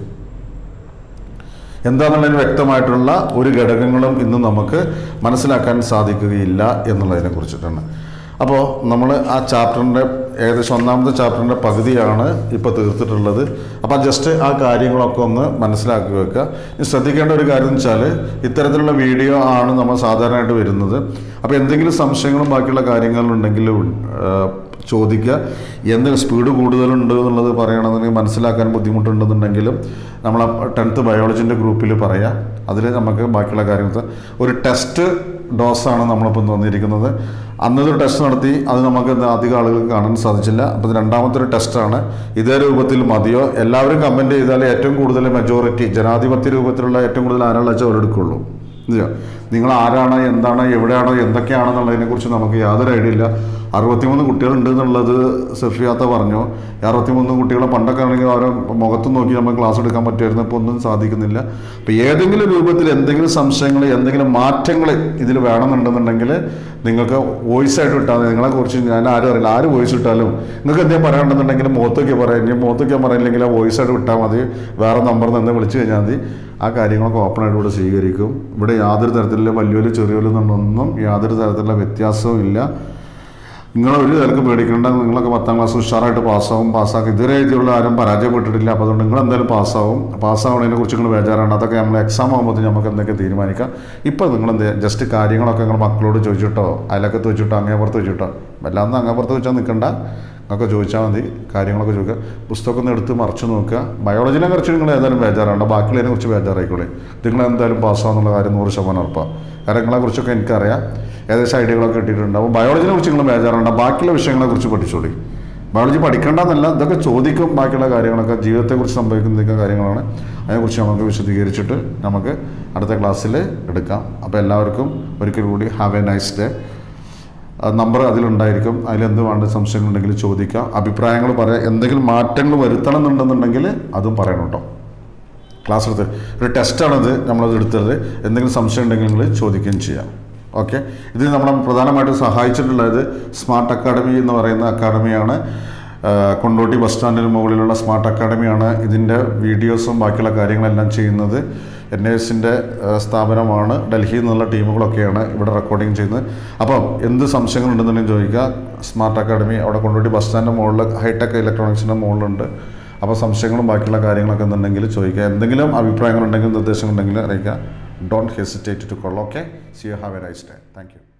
എന്താണെന്നുള്ളതിന് വ്യക്തമായിട്ടുള്ള ഒരു ഘടകങ്ങളും ഇന്ന് നമുക്ക് മനസ്സിലാക്കാൻ സാധിക്കുകയില്ല എന്നുള്ളതിനെ കുറിച്ചിട്ടാണ് അപ്പോൾ നമ്മൾ ആ ചാപ്റ്ററിൻ്റെ ഏകദേശം ഒന്നാമത്തെ ചാപ്റ്ററിൻ്റെ പകുതിയാണ് ഇപ്പോൾ തീർത്തിട്ടുള്ളത് അപ്പോൾ ജസ്റ്റ് ആ കാര്യങ്ങളൊക്കെ ഒന്ന് മനസ്സിലാക്കി വെക്കുക ഇനി ശ്രദ്ധിക്കേണ്ട ഒരു കാര്യം എന്ന് വെച്ചാൽ ഇത്തരത്തിലുള്ള വീഡിയോ ആണ് നമ്മൾ സാധാരണയായിട്ട് വരുന്നത് അപ്പോൾ എന്തെങ്കിലും സംശയങ്ങളും ബാക്കിയുള്ള കാര്യങ്ങളുണ്ടെങ്കിൽ ആ, ചോദിക്കുക എന്തെങ്കിലും സ്പീഡ് കൂടുതലുണ്ട് എന്നുള്ളത് പറയണമെന്നുണ്ടെങ്കിൽ മനസ്സിലാക്കാൻ ബുദ്ധിമുട്ടുണ്ടെന്നുണ്ടെങ്കിലും നമ്മൾ ടെൻത്ത് ബയോളജിൻ്റെ ഗ്രൂപ്പിൽ പറയാം അതിൽ നമുക്ക് ബാക്കിയുള്ള കാര്യങ്ങൾ ഒരു ടെസ്റ്റ് ഡോസാണ് നമ്മളിപ്പോൾ തന്നിരിക്കുന്നത് അന്നൊരു ടെസ്റ്റ് നടത്തി അത് നമുക്ക് ഇന്ന് അധികം ആളുകൾക്ക് കാണാൻ സാധിച്ചില്ല അപ്പോൾ ഇത് രണ്ടാമത്തെ ഒരു ടെസ്റ്റാണ് ഇതേ രൂപത്തിൽ മതിയോ എല്ലാവരും കമൻറ്റ് ചെയ്താൽ ഏറ്റവും കൂടുതൽ മെജോറിറ്റി ജനാധിപത്യ രൂപത്തിലുള്ള ഏറ്റവും കൂടുതൽ ആരാളെ വെച്ചാൽ അവരെടുക്കുള്ളൂ ഇല്ല നിങ്ങൾ ആരാണ് എന്താണ് എവിടെയാണോ എന്തൊക്കെയാണെന്നുള്ളതിനെ കുറിച്ച് നമുക്ക് യാതൊരു ഐഡിയ ഇല്ല അറുപത്തിമൂന്ന് കുട്ടികളുണ്ട് എന്നുള്ളത് സഫിയാത്ത പറഞ്ഞു ഈ അറുപത്തിമൂന്ന് കുട്ടികളെ പണ്ടൊക്കെ ആണെങ്കിൽ അവരെ മുഖത്ത് നോക്കി നമുക്ക് ക്ലാസ് എടുക്കാൻ പറ്റുമായിരുന്നു ഇപ്പോൾ ഒന്നും സാധിക്കുന്നില്ല അപ്പോൾ ഏതെങ്കിലും രൂപത്തിൽ എന്തെങ്കിലും സംശയങ്ങൾ എന്തെങ്കിലും മാറ്റങ്ങൾ ഇതിൽ വേണമെന്നുണ്ടെന്നുണ്ടെങ്കിൽ നിങ്ങൾക്ക് വോയിസ് ആയിട്ട് ഇട്ടാൽ മതി നിങ്ങളെക്കുറിച്ച് ഞാൻ ആരും അറിയില്ല ആര് വോയിസ് ഇട്ടാലും നിങ്ങൾക്ക് എന്തെങ്കിലും പറയാനുണ്ടെന്നുണ്ടെങ്കിൽ മുഖത്തൊക്കെ പറയാം ഇനി മുഖത്തൊക്കെ പറയില്ലെങ്കിൽ ആ വോയിസ് ആയിട്ട് വിട്ടാൽ മതി വേറെ നമ്പറിൽ നിന്ന് വിളിച്ച് കഴിഞ്ഞാൽ മതി ആ കാര്യങ്ങളൊക്കെ ഓപ്പണായിട്ട് ഇവിടെ സ്വീകരിക്കും ഇവിടെ യാതൊരു തരത്തിലുള്ള വലിയൊരു ചെറിയൊരു എന്നൊന്നും യാതൊരു തരത്തിലുള്ള വ്യത്യാസവും ഇല്ല നിങ്ങൾ ഒരു തരക്ക് പേടിക്കേണ്ട നിങ്ങളൊക്കെ പത്താം ക്ലാസ് ഉഷാറായിട്ട് പാസ്സാവും പാസ്സാക്കി ഇതുവരെ എഴുതിയുള്ള ആരും പരാജയപ്പെട്ടിട്ടില്ല അപ്പോൾ അതുകൊണ്ട് നിങ്ങൾ എന്തായാലും പാസ്സാവും പാസ്സാവുന്നതിനെ കുറിച്ച് നിങ്ങൾ ബേജാറാണ് അതൊക്കെ നമ്മൾ എക്സാം ആകുമ്പോൾ നമുക്ക് എന്തൊക്കെ തീരുമാനിക്കാം ഇപ്പോൾ നിങ്ങൾ എന്ത് ജസ്റ്റ് കാര്യങ്ങളൊക്കെ നിങ്ങൾ മക്കളോട് ചോദിച്ചിട്ടോ അയലക്കത്ത് വെച്ചിട്ടോ അങ്ങേപ്പുറത്ത് വെച്ചിട്ടോ വല്ലാന്ന് അങ്ങേപ്പുറത്ത് വെച്ചാൽ നിൽക്കണ്ട നിങ്ങൾക്ക് ചോദിച്ചാൽ മതി കാര്യങ്ങളൊക്കെ ചോദിക്കുക പുസ്തകം ഒന്ന് എടുത്ത് മറിച്ച് നോക്കുക ബയോളജിനെ കുറിച്ച് നിങ്ങൾ ഏതായാലും ബേജാറാണ് ബാക്കിയുള്ളതിനെ കുറിച്ച് ബേജാറായിക്കോളെ നിങ്ങൾ എന്തായാലും പാസ്സാവുന്നുള്ള കാര്യം നൂറ് ശതമാനം ഉറപ്പാണ് കാര്യങ്ങളെ കുറിച്ചൊക്കെ എനിക്കറിയാം ഏകദേശം ഐഡിയകളൊക്കെ കിട്ടിയിട്ടുണ്ട് അപ്പോൾ ബയോളജിനെ കുറിച്ച് നിങ്ങൾ ബേജാറുണ്ട് ബാക്കിയുള്ള വിഷയങ്ങളെ കുറിച്ച് പഠിച്ചോളി ബയോളജി പഠിക്കേണ്ടെന്നല്ല ഇതൊക്കെ ചോദിക്കും ബാക്കിയുള്ള കാര്യങ്ങളൊക്കെ ജീവിതത്തെക്കുറിച്ച് സംഭവിക്കുന്ന കാര്യങ്ങളാണ് അതിനെക്കുറിച്ച് നമുക്ക് വിശദീകരിച്ചിട്ട് നമുക്ക് അടുത്ത ക്ലാസ്സിൽ എടുക്കാം അപ്പോൾ എല്ലാവർക്കും ഒരിക്കൽ കൂടി have a nice day number അതിലുണ്ടായിരിക്കും അതിലെന്ത് വേണ്ട സംശയങ്ങളുണ്ടെങ്കിൽ ചോദിക്കാം അഭിപ്രായങ്ങൾ പറയാം എന്തെങ്കിലും മാറ്റങ്ങൾ വരുത്തണം എന്നുണ്ടെന്നുണ്ടെങ്കിൽ അതും പറയണം കേട്ടോ ക്ലാസ് എടുത്ത് ഒരു ടെസ്റ്റാണിത് നമ്മളത് എടുത്തത് എന്തെങ്കിലും സംശയം ഉണ്ടെങ്കിൽ നിങ്ങൾ ചോദിക്കുകയും ചെയ്യാം ഓക്കെ ഇത് നമ്മളെ പ്രധാനമായിട്ടും സഹായിച്ചിട്ടുള്ളത് സ്മാർട്ട് അക്കാഡമി എന്ന് പറയുന്ന അക്കാഡമിയാണ് ആ, കൊണ്ടോട്ടി ബസ് സ്റ്റാൻഡിന് മുകളിലുള്ള സ്മാർട്ട് അക്കാഡമിയാണ് ഇതിൻ്റെ വീഡിയോസും ബാക്കിയുള്ള കാര്യങ്ങളെല്ലാം ചെയ്യുന്നത് എൻ എസിൻ്റെ സ്ഥാപനമാണ് ഡൽഹിയിൽ നിന്നുള്ള ടീമുകളൊക്കെയാണ് ഇവിടെ റെക്കോർഡിങ് ചെയ്യുന്നത് അപ്പം എന്ത് സംശയങ്ങളുണ്ടെന്നുണ്ടെങ്കിൽ ചോദിക്കുക സ്മാർട്ട് അക്കാഡമി അവിടെ കൊണ്ടോട്ടി ബസ് സ്റ്റാൻഡിൻ്റെ മുകളിൽ ഹൈടെക് ഇലക്ട്രോണിക്സിൻ്റെ മുകളിലുണ്ട് അപ്പോൾ സംശയങ്ങളും ബാക്കിയുള്ള കാര്യങ്ങളൊക്കെ ഉണ്ടെങ്കിൽ ചോദിക്കുക എന്തെങ്കിലും അഭിപ്രായങ്ങളുണ്ടെങ്കിൽ നിർദ്ദേശങ്ങളുണ്ടെങ്കിൽ അറിയിക്കുക don't hesitate to call okay see you have a nice day thank U